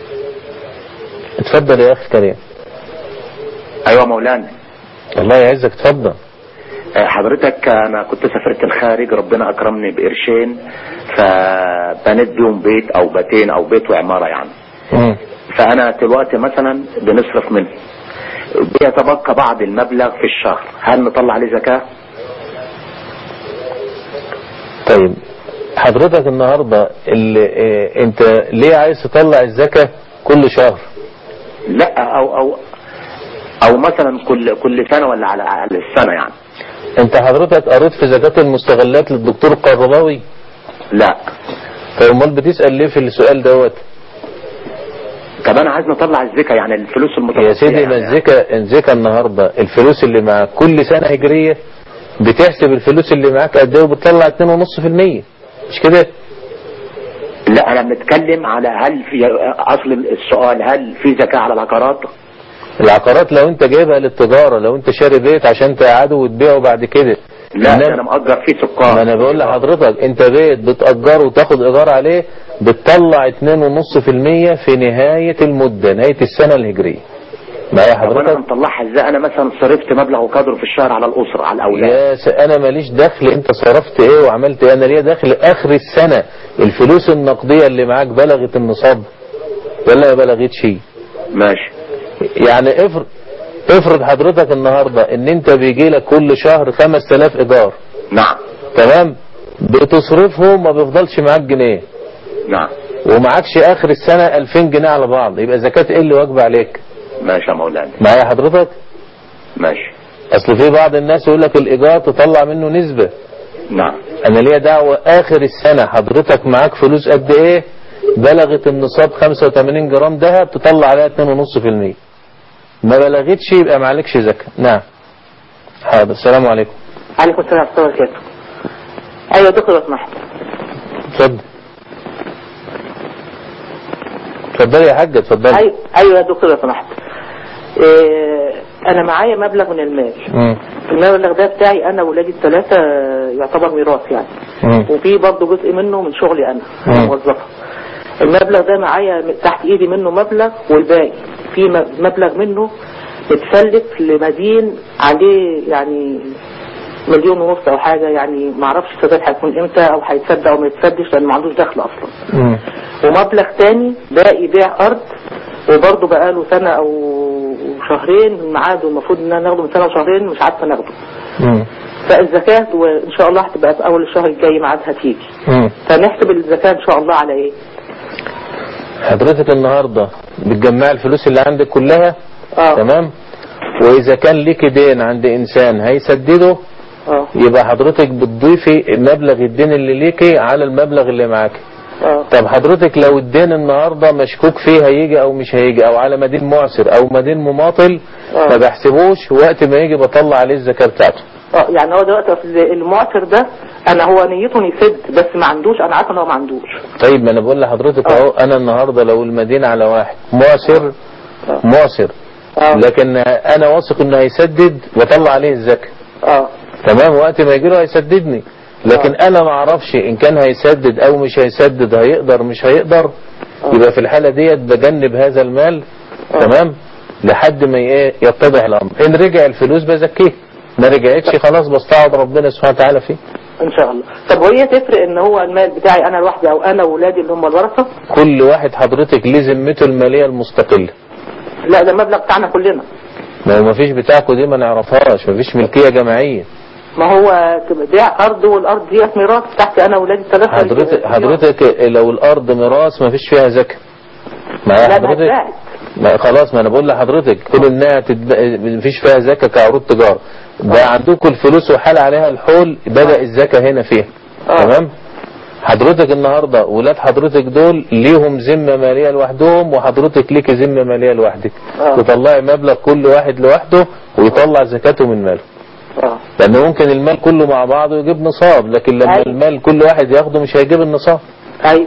اتفضل يا اخي كريم ايوه مولانا الله يعزك اتفضل آه، حضرتك انا كنت سافرت الخارج ربنا اكرمني بقرشين فبنيت بيهم بيت او بيتين او بيت وعمارة يعني مم. فانا دلوقتي مثلا بنصرف منه بيتبقى بعض المبلغ في الشهر هل نطلع عليه زكاة طيب حضرتك النهاردة اللي اه انت ليه عايز تطلع الزكاة كل شهر لا او او او مثلا كل كل سنة ولا على على السنة يعني انت حضرتك قريت في زكاة المستغلات للدكتور القرضاوي لا طيب امال بتسأل ليه في السؤال دوت طب انا عايز نطلع الزكاة يعني الفلوس المتبقية يا سيدي ما يعني. الزكاة الزكاة النهاردة الفلوس اللي معاك كل سنة هجرية بتحسب الفلوس اللي معاك قد ايه وبتطلع 2.5% مش كده لا انا بنتكلم على هل في اصل السؤال هل في زكاة على العقارات العقارات لو انت جايبها للتجارة لو انت شاري بيت عشان تقعده وتبيعه بعد كده لا إنما- ده انا مأجر فيه سكان ما انا بقول لحضرتك انت بيت بتأجره وتاخد ايجار عليه بتطلع 2.5% في نهاية المدة نهاية السنة الهجرية معايا طب انا حضرتك مطلعها ازاي انا مثلا صرفت مبلغ وقدره في الشهر على الاسرة على الاولاد يا س... انا ماليش دخل انت صرفت ايه وعملت ايه انا ليا دخل اخر السنة الفلوس النقدية اللي معاك بلغت النصاب ولا ما بلغتش ماشي يعني افرض افرض حضرتك النهاردة ان انت بيجي لك كل شهر 5000 ايجار نعم تمام بتصرفهم ما بيفضلش معاك جنيه نعم ومعكش اخر السنة 2000 جنيه على بعض يبقى زكاة ايه اللي واجبة عليك ماشي يا مولانا معايا حضرتك ماشي اصل في بعض الناس يقول لك الايجار تطلع منه نسبة نعم انا ليا دعوة اخر السنة حضرتك معاك فلوس قد ايه بلغت النصاب 85 جرام دهب تطلع عليها 2.5% ما بلغتش يبقى معلكش زكاة نعم حاضر السلام عليكم عليكم السلام ورحمة الله وبركاته أيوة دكتور لو سمحت اتفضل اتفضلي يا حاجة اتفضلي أيوة أيوة يا دكتور لو سمحت إيه أنا معايا مبلغ من المال مم. المبلغ ده بتاعي أنا وولادي الثلاثة يعتبر ميراث يعني مم. وفي برضه جزء منه من شغلي أنا مم. أنا موظفة المبلغ ده معايا تحت إيدي منه مبلغ والباقي في م- مبلغ منه متسلف لمدين عليه يعني مليون ونص او حاجة يعني ما اعرفش السداد هيكون امتى او هيتصدق او ما يتصدقش لان ما عندوش دخل اصلا مم. ومبلغ تاني باقي بيع ارض وبرضه بقاله سنة او شهرين ميعاده المفروض ان انا ناخده من سنة وشهرين مش عارفة ناخده مم. فالزكاة وان شاء الله هتبقى في اول الشهر الجاي ميعادها تيجي مم. فنحسب الزكاة ان شاء الله على ايه حضرتك النهاردة بتجمع الفلوس اللي عندك كلها اه تمام واذا كان ليك دين عند انسان هيسدده اه يبقى حضرتك بتضيفي مبلغ الدين اللي ليكي على المبلغ اللي معاكي اه طب حضرتك لو الدين النهاردة مشكوك فيه هيجي او مش هيجي او على مدين معسر او مدين مماطل آه. ما بحسبوش وقت ما يجي بطلع عليه الزكاة بتاعته اه يعني هو دلوقتي أصل المعسر ده انا هو نيته إنه يسد بس ما عندوش انا عارفه ان هو ما عندوش طيب ما انا بقول لحضرتك آه. اهو انا النهاردة لو المدين على واحد معسر اه معسر اه لكن انا واثق انه هيسدد واطلع عليه الزكاة اه تمام وقت ما يجي له هيسددني لكن انا ما اعرفش ان كان هيسدد او مش هيسدد هيقدر مش هيقدر يبقى في الحالة ديت بجنب هذا المال تمام لحد ما ايه يتضح الامر ان رجع الفلوس بزكيه ما رجعتش خلاص بستعوض ربنا سبحانه وتعالى فيه ان شاء الله طب وهي تفرق ان هو المال بتاعي انا لوحدي او انا واولادي اللي هم الورثه كل واحد حضرتك ليه ذمته المالية المستقلة لا ده المبلغ بتاعنا كلنا ما هو مفيش بتاعكوا دي ما نعرفهاش مفيش ملكية جماعية ما هو بيع ارض والارض ديت ميراث تحتي انا واولادي الثلاثه حضرتك حضرتك لو الارض ميراث ما فيش فيها زكاة ما لا، ما حضرتك اتباعت. ما خلاص ما انا بقول لحضرتك كل انها تتب... ما فيش فيها زكاة كعروض تجارة ده عندكم الفلوس وحال عليها الحول بدأ الزكاة هنا فيها تمام حضرتك النهاردة ولاد حضرتك دول ليهم ذمة مالية لوحدهم وحضرتك ليك ذمة مالية لوحدك آه. تطلعي مبلغ كل واحد لوحده ويطلع زكاته من ماله اه لأن ممكن المال كله مع بعضه يجيب نصاب لكن لما أيوة. المال كل واحد ياخده مش هيجيب النصاب ايوه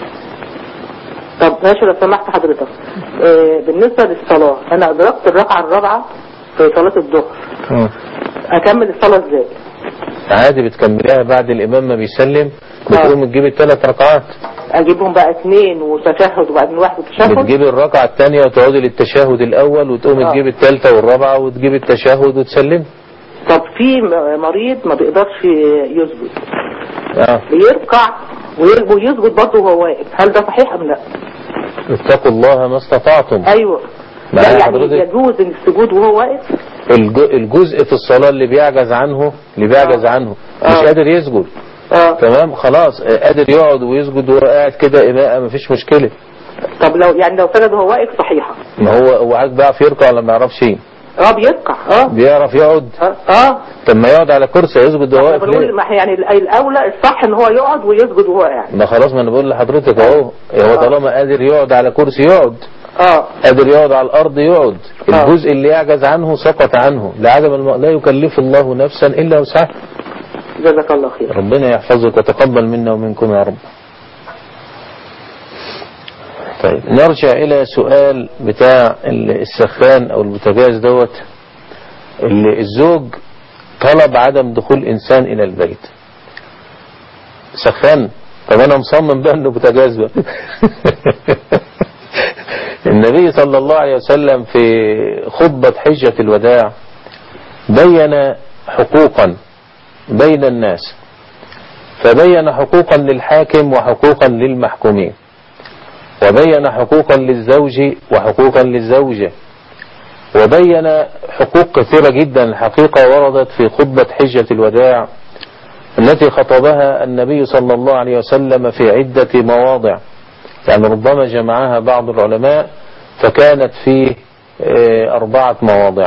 طب ماشي لو سمحت حضرتك آه بالنسبه للصلاه انا ادركت الركعه الرابعه في صلاه الظهر اكمل الصلاه ازاي عادي بتكمليها بعد الإمام ما بيسلم بتقوم تجيب الثلاث ركعات اجيبهم بقى اثنين وتشهد وبعدين واحد وتشهد بتجيب الركعة الثانية وتقعدي للتشهد الأول وتقوم آه. تجيب الثالثة والرابعة وتجيب التشهد وتسلم طب في م- مريض ما بيقدرش يسجد آه. بيركع وي- ويسجد برضه وهو واقف هل ده صحيح ام لا اتقوا الله ما استطعتم ايوه ما لا يعني حضرتك يجوز ان السجود وهو واقف الج- الجزء في الصلاة اللي بيعجز عنه اللي بيعجز عنه مش آه. قادر يسجد اه تمام خلاص آه، قادر يقعد ويسجد وهو قاعد كده إماءة مفيش مشكلة طب لو يعني لو سجد وهو واقف صحيحه ما هو هو عايز بيعرف يركع ولا ما يعرفش ايه اه بيركع اه بيعرف يقعد اه طب ما يقعد على كرسي يسجد وهو احنا واقف بنقول ليه ما هي يعني ال- الاولى الصح ان هو يقعد ويسجد وهو قاعد ما خلاص ما انا بقول لحضرتك اهو هو طالما قادر يقعد على كرسي يقعد اه قادر يقعد على الارض يقعد آه. الجزء اللي يعجز عنه سقط عنه لا عدم الم... لا يكلف الله نفسا الا وسعها جزاك الله خير ربنا يحفظك وتقبل منا ومنكم يا رب طيب نرجع الى سؤال بتاع ال- السخان او البوتاجاز دوت اللي الزوج طلب عدم دخول انسان الى البيت سخان طب انا مصمم بقى انه بوتاجاز بقى النبي صلى الله عليه وسلم في خطبة حجة الوداع بين حقوقا بين الناس فبين حقوقا للحاكم وحقوقا للمحكومين وبين حقوقا للزوج وحقوقا للزوجة وبين حقوق كثيرة جدا الحقيقة وردت في خطبة حجة الوداع التي خطبها النبي صلى الله عليه وسلم في عدة مواضع يعني ربما جمعها بعض العلماء فكانت في آه، أربعة مواضع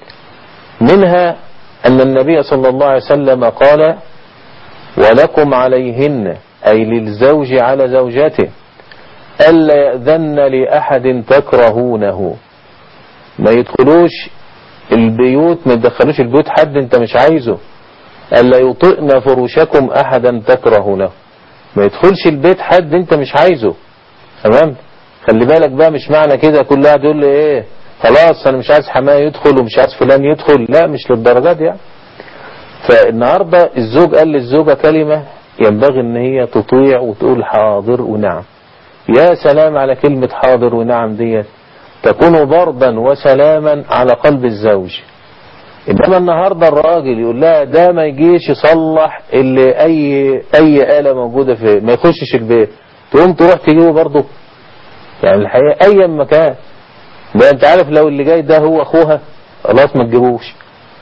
منها أن النبي صلى الله عليه وسلم قال ولكم عليهن أي للزوج على زوجته ألا يأذن لأحد تكرهونه ما يدخلوش البيوت ما يدخلوش البيوت حد انت مش عايزه ألا يطئن فروشكم أحدا تكرهونه ما يدخلش البيت حد انت مش عايزه تمام خلي بالك بقى مش معنى كده كل واحد يقول لي ايه خلاص انا مش عايز حماه يدخل ومش عايز فلان يدخل لا مش للدرجات دي يعني فالنهاردة الزوج قال للزوجة كلمة ينبغي ان هي تطيع وتقول حاضر ونعم يا سلام على كلمة حاضر ونعم ديت تكون بردا وسلاما على قلب الزوج انما النهاردة الراجل يقول لها ده ما يجيش يصلح اللي اي اي آلة موجودة في ما يخشش البيت تقوم تروح تجيبه برضه يعني الحقيقة ايا مكان ده انت عارف لو اللي جاي ده هو اخوها خلاص ما تجيبوش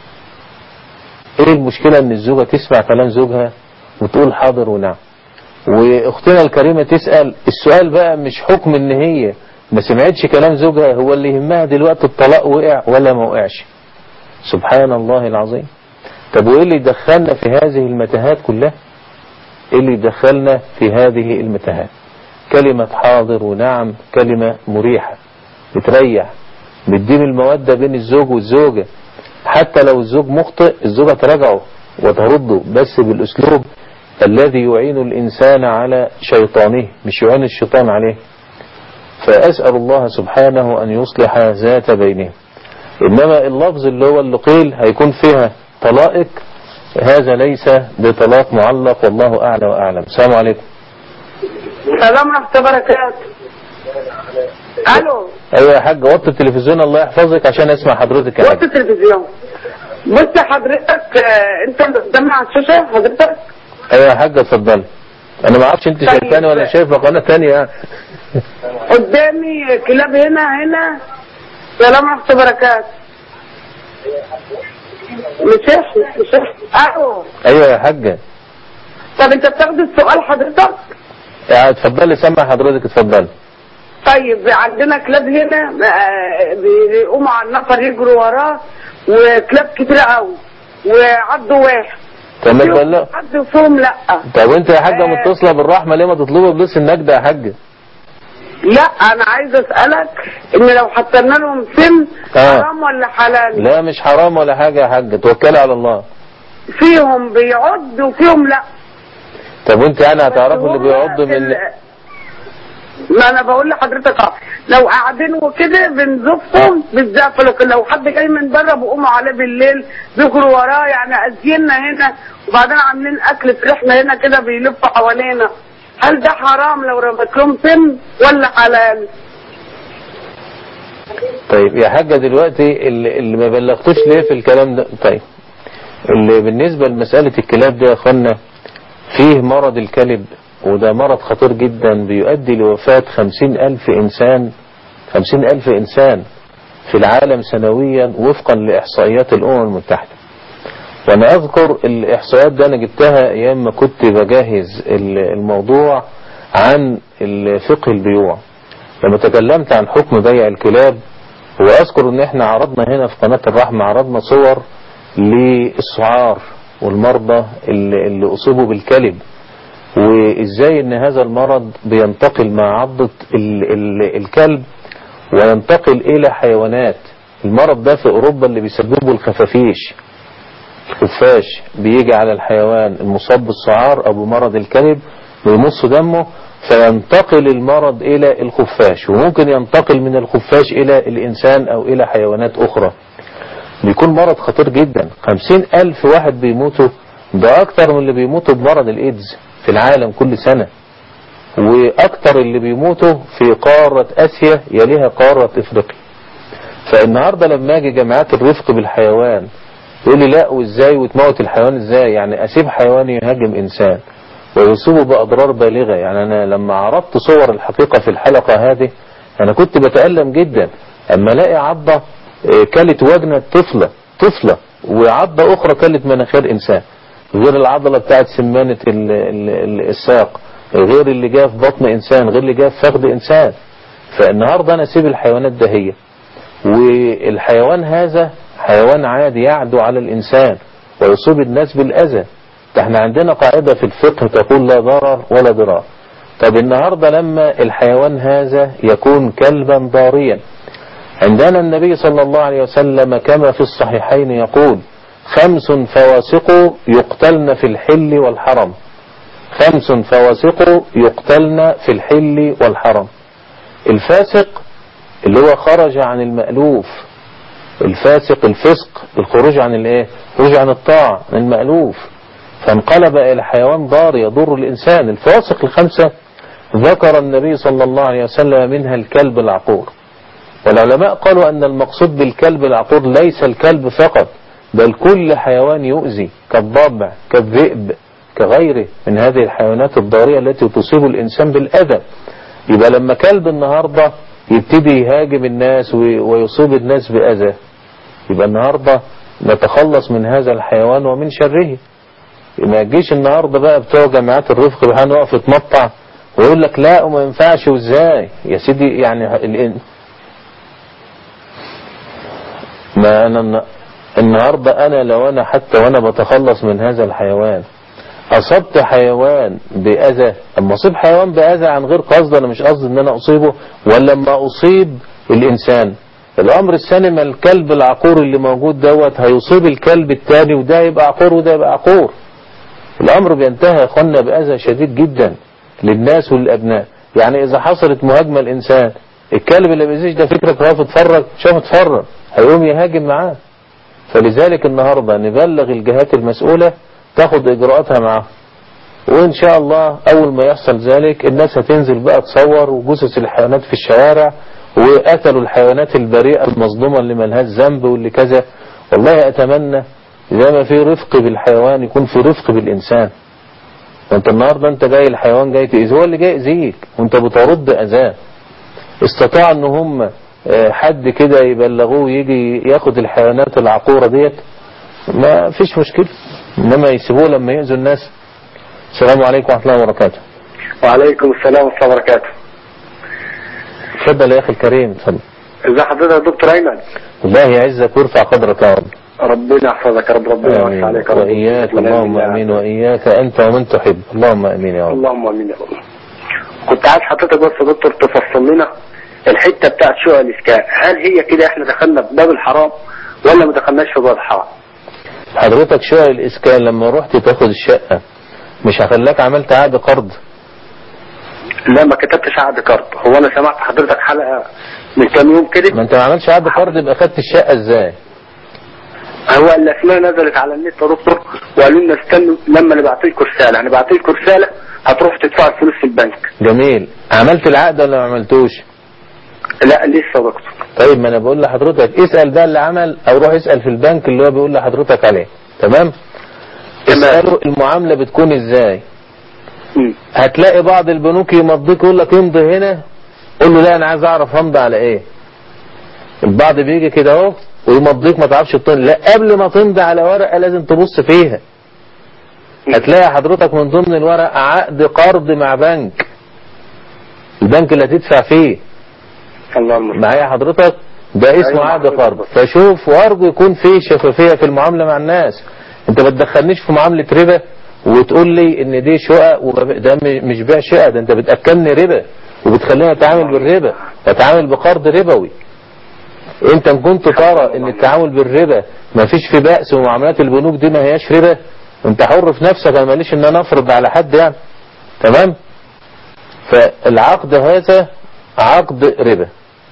ايه المشكلة ان الزوجة تسمع كلام زوجها وتقول حاضر ونعم واختنا الكريمة تسأل السؤال بقى مش حكم ان هي ما سمعتش كلام زوجها هو اللي يهمها دلوقتي الطلاق وقع ولا ما وقعش سبحان الله العظيم طب وايه اللي يدخلنا في هذه المتاهات كلها ايه اللي يدخلنا في هذه المتاهات كلمة حاضر ونعم كلمة مريحة بتريح بتديم المودة بين الزوج والزوجة حتى لو الزوج مخطئ الزوجة تراجعه وترده بس بالأسلوب الذي يعين الإنسان على شيطانه مش يعين الشيطان عليه فأسأل الله سبحانه أن يصلح ذات بينهم إنما اللفظ اللي هو اللي قيل هيكون فيها طلائق هذا ليس بطلاق معلق والله أعلى وأعلم السلام عليكم سلام ورحمة الله وبركاته الو أيوة يا حاج وطي التلفزيون الله يحفظك عشان أسمع حضرتك يا وقت حاج التلفزيون بص حضرتك آه، انت اللي قدامنا على الشاشة حضرتك أيوة يا حاج اتفضل أنا ما أعرفش أنت طيب. شايفاني ولا شايفة قناة تانية قدامي كلاب هنا هنا سلام ورحمة الله وبركاته مسيحي مسيحي ايوه ايوه يا حاجة طب انت بتاخد السؤال حضرتك يعني اتفضلي سامع حضرتك اتفضلي طيب عندنا كلاب هنا آه، بيقوموا على النفر يجروا وراه وكلاب كتير قوي وعضوا واحد طب ما تبلغ حد فيهم لا طب وانت يا حاجة آه. متصلة بالرحمة ليه ما تطلبي بلوس النجدة يا حاجة لا انا عايز اسالك ان لو حطينا لهم سن آه. حرام ولا حلال لا مش حرام ولا حاجة يا حاجة توكلي على الله فيهم بيعض وفيهم لا طب وانت يعني هتعرفوا اللي بيعض من ما انا بقول لحضرتك اه لو قاعدين وكده بنزفهم بالزف لكن لو حد جاي من بره بيقوموا عليه بالليل بيجروا وراه يعني ازيننا هنا وبعدين عاملين اكل فرحنا هنا كده بيلفوا حوالينا هل ده حرام لو رمت لهم سم ولا حلال؟ طيب يا حاجة دلوقتي اللي, اللي ما بلغتوش ليه في الكلام ده طيب اللي بالنسبة لمسألة الكلاب ده يا اخوانا فيه مرض الكلب وده مرض خطير جدا بيؤدي لوفاة خمسين ألف إنسان خمسين ألف إنسان في العالم سنويا وفقا لإحصائيات الأمم المتحدة وأنا أذكر الإحصائيات ده أنا جبتها أيام ما كنت بجهز الموضوع عن فقه البيوع لما تكلمت عن حكم بيع الكلاب وأذكر أن احنا عرضنا هنا في قناة الرحمة عرضنا صور للسعار والمرضى اللي, اللي أصيبوا بالكلب وإزاي أن هذا المرض بينتقل مع عضة ال ال الكلب وينتقل إلى حيوانات المرض ده في أوروبا اللي بيسببه الخفافيش الخفاش بيجي على الحيوان المصاب بالسعار أو بمرض الكلب ويمص دمه فينتقل المرض إلى الخفاش وممكن ينتقل من الخفاش إلى الإنسان أو إلى حيوانات أخرى بيكون مرض خطير جدا خمسين ألف واحد بيموتوا ده أكتر من اللي بيموتوا بمرض الإيدز في العالم كل سنة وأكتر اللي بيموتوا في قارة آسيا يليها قارة إفريقيا فالنهاردة لما أجي جماعات الرفق بالحيوان يقول لي لا وإزاي وتموت الحيوان إزاي يعني أسيب حيوان يهاجم إنسان ويصيبه بأضرار بالغة يعني أنا لما عرضت صور الحقيقة في الحلقة هذه أنا كنت بتألم جدا أما ألاقي عضة كلت وجنة طفلة طفلة وعضة أخرى كلت مناخير إنسان غير العضلة بتاعت سمانة ال ال ال الساق غير اللي جاء في بطن إنسان غير اللي جاء في فخذ إنسان فالنهاردة أنا أسيب الحيوانات دهية والحيوان هذا حيوان عادي يعدو على الإنسان ويصيب الناس بالأذى ده احنا عندنا قاعدة في الفقه تقول لا ضرر ولا ضرار طب النهاردة لما الحيوان هذا يكون كلبا ضاريا عندنا النبي صلى الله عليه وسلم كما في الصحيحين يقول خمس فواسق يقتلن في الحل والحرم خمس فواسق يقتلن في الحل والحرم الفاسق اللي هو خرج عن المألوف الفاسق الفسق الخروج عن الايه خروج عن الطاعة عن المألوف فانقلب الى حيوان ضار يضر الانسان الفواسق الخمسة ذكر النبي صلى الله عليه وسلم منها الكلب العقور والعلماء قالوا ان المقصود بالكلب العقور ليس الكلب فقط بل كل حيوان يؤذي كالضبع كالذئب كغيره من هذه الحيوانات الضارية التي تصيب الإنسان بالأذى يبقى لما كلب النهاردة يبتدي يهاجم الناس ويصيب الناس بأذى يبقى النهاردة نتخلص من هذا الحيوان ومن شره ما يجيش النهاردة بقى بتوع جماعات الرفق بحان وقف يتمطع ويقول لك لا وما ينفعش وازاي يا سيدي يعني الإن... ما أنا النهاردة أنا لو أنا حتى وأنا بتخلص من هذا الحيوان أصبت حيوان بأذى أما أصيب حيوان بأذى عن غير قصد أنا مش قصد أن أنا أصيبه ولا لما أصيب الإنسان الأمر الثاني ما الكلب العقور اللي موجود دوت هيصيب الكلب الثاني وده يبقى عقور وده يبقى عقور الأمر بينتهي يا أخوانا بأذى شديد جدا للناس وللأبناء يعني إذا حصلت مهاجمة الإنسان الكلب اللي بيزيش ده فكرك واقف اتفرج شوف اتفرج هيقوم يهاجم معاه فلذلك النهاردة نبلغ الجهات المسؤولة تاخد إجراءاتها معاه وإن شاء الله أول ما يحصل ذلك الناس هتنزل بقى تصور وجثث الحيوانات في الشوارع وقتلوا الحيوانات البريئة المظلومة اللي ملهاش ذنب واللي كذا والله أتمنى زي ما في رفق بالحيوان يكون في رفق بالإنسان وانت النهاردة انت جاي الحيوان جاي تأذيه هو اللي جاي يأذيك وانت بترد أذاه استطاع ان هم حد كده يبلغوه يجي ياخد الحيوانات العقورة ديت ما فيش مشكلة انما يسيبوه لما يأذوا الناس السلام عليكم ورحمة الله وبركاته وعليكم السلام ورحمة الله وبركاته اتفضل يا اخي الكريم اتفضل ازي حضرتك يا دكتور ايمن الله يعزك ويرفع قدرك يا رب ربنا يحفظك يا رب ربنا يوسع آمين عليك يا رب وإياك اللهم آمين وإياك أنت ومن تحب اللهم آمين يا رب اللهم امين يا رب كنت عايز حضرتك بس يا دكتور تفصل لنا الحته بتاعت شقق الاسكان هل هي كده احنا دخلنا بباب الحرام ولا ما دخلناش في باب الحرام؟ حضرتك شقق الإسكان لما رحت تاخد الشقة مش هخلاك عملت عقد قرض لا ما كتبتش عقد قرض هو انا سمعت حضرتك حلقه من كام يوم كده ما انت ما عملتش عقد قرض يبقى خدت الشقة ازاي هو الاسماء نزلت على النت يا دكتور وقالوا لنا استنوا لما نبعت لكم رساله هنبعت لكم رساله هتروح تدفع الفلوس في البنك جميل عملت العقد ولا ما عملتوش لا لسه يا دكتور طيب ما انا بقول لحضرتك اسأل ده اللي عمل او روح اسأل في البنك اللي هو بيقول لحضرتك عليه تمام اسأله المعاملة بتكون ازاي هتلاقي بعض البنوك يمضيك يقول لك امضي هنا قول له لا انا عايز اعرف امضي على ايه البعض بيجي كده اهو ويمضيك ما تعرفش تطن لا قبل ما تمضي على ورقة لازم تبص فيها هتلاقي حضرتك من ضمن الورق عقد قرض مع بنك البنك اللي هتدفع فيه معايا حضرتك ده اسمه أيوة عقد حضرتك. قرض فشوف وارجو يكون في شفافية في المعاملة مع الناس انت ما تدخلنيش في معاملة ربا وتقول لي ان دي شقق وب- ده م- مش بيع شقق ده انت بتأكلني ربا وبتخليني اتعامل بالربا اتعامل بقرض ربوي انت ان كنت ترى ان التعامل بالربا ما فيش في بأس ومعاملات البنوك دي ما هياش ربا انت حر في نفسك انا ماليش ان انا افرض على حد يعني تمام فالعقد هذا عقد ربا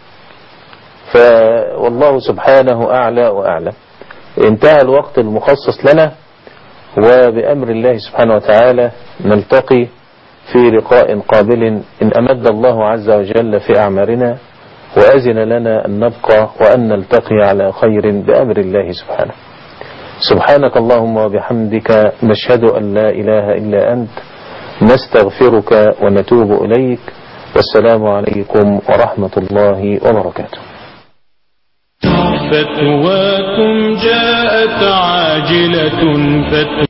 فوالله سبحانه أعلى وأعلم انتهى الوقت المخصص لنا وبأمر الله سبحانه وتعالى نلتقي في لقاء قابل إن أمد الله عز وجل في أعمارنا وأذن لنا أن نبقى وأن نلتقي على خير بأمر الله سبحانه سبحانك اللهم وبحمدك نشهد أن لا إله إلا أنت نستغفرك ونتوب إليك والسلام عليكم ورحمة الله وبركاته فتواكم جاءت عاجلة فتواكم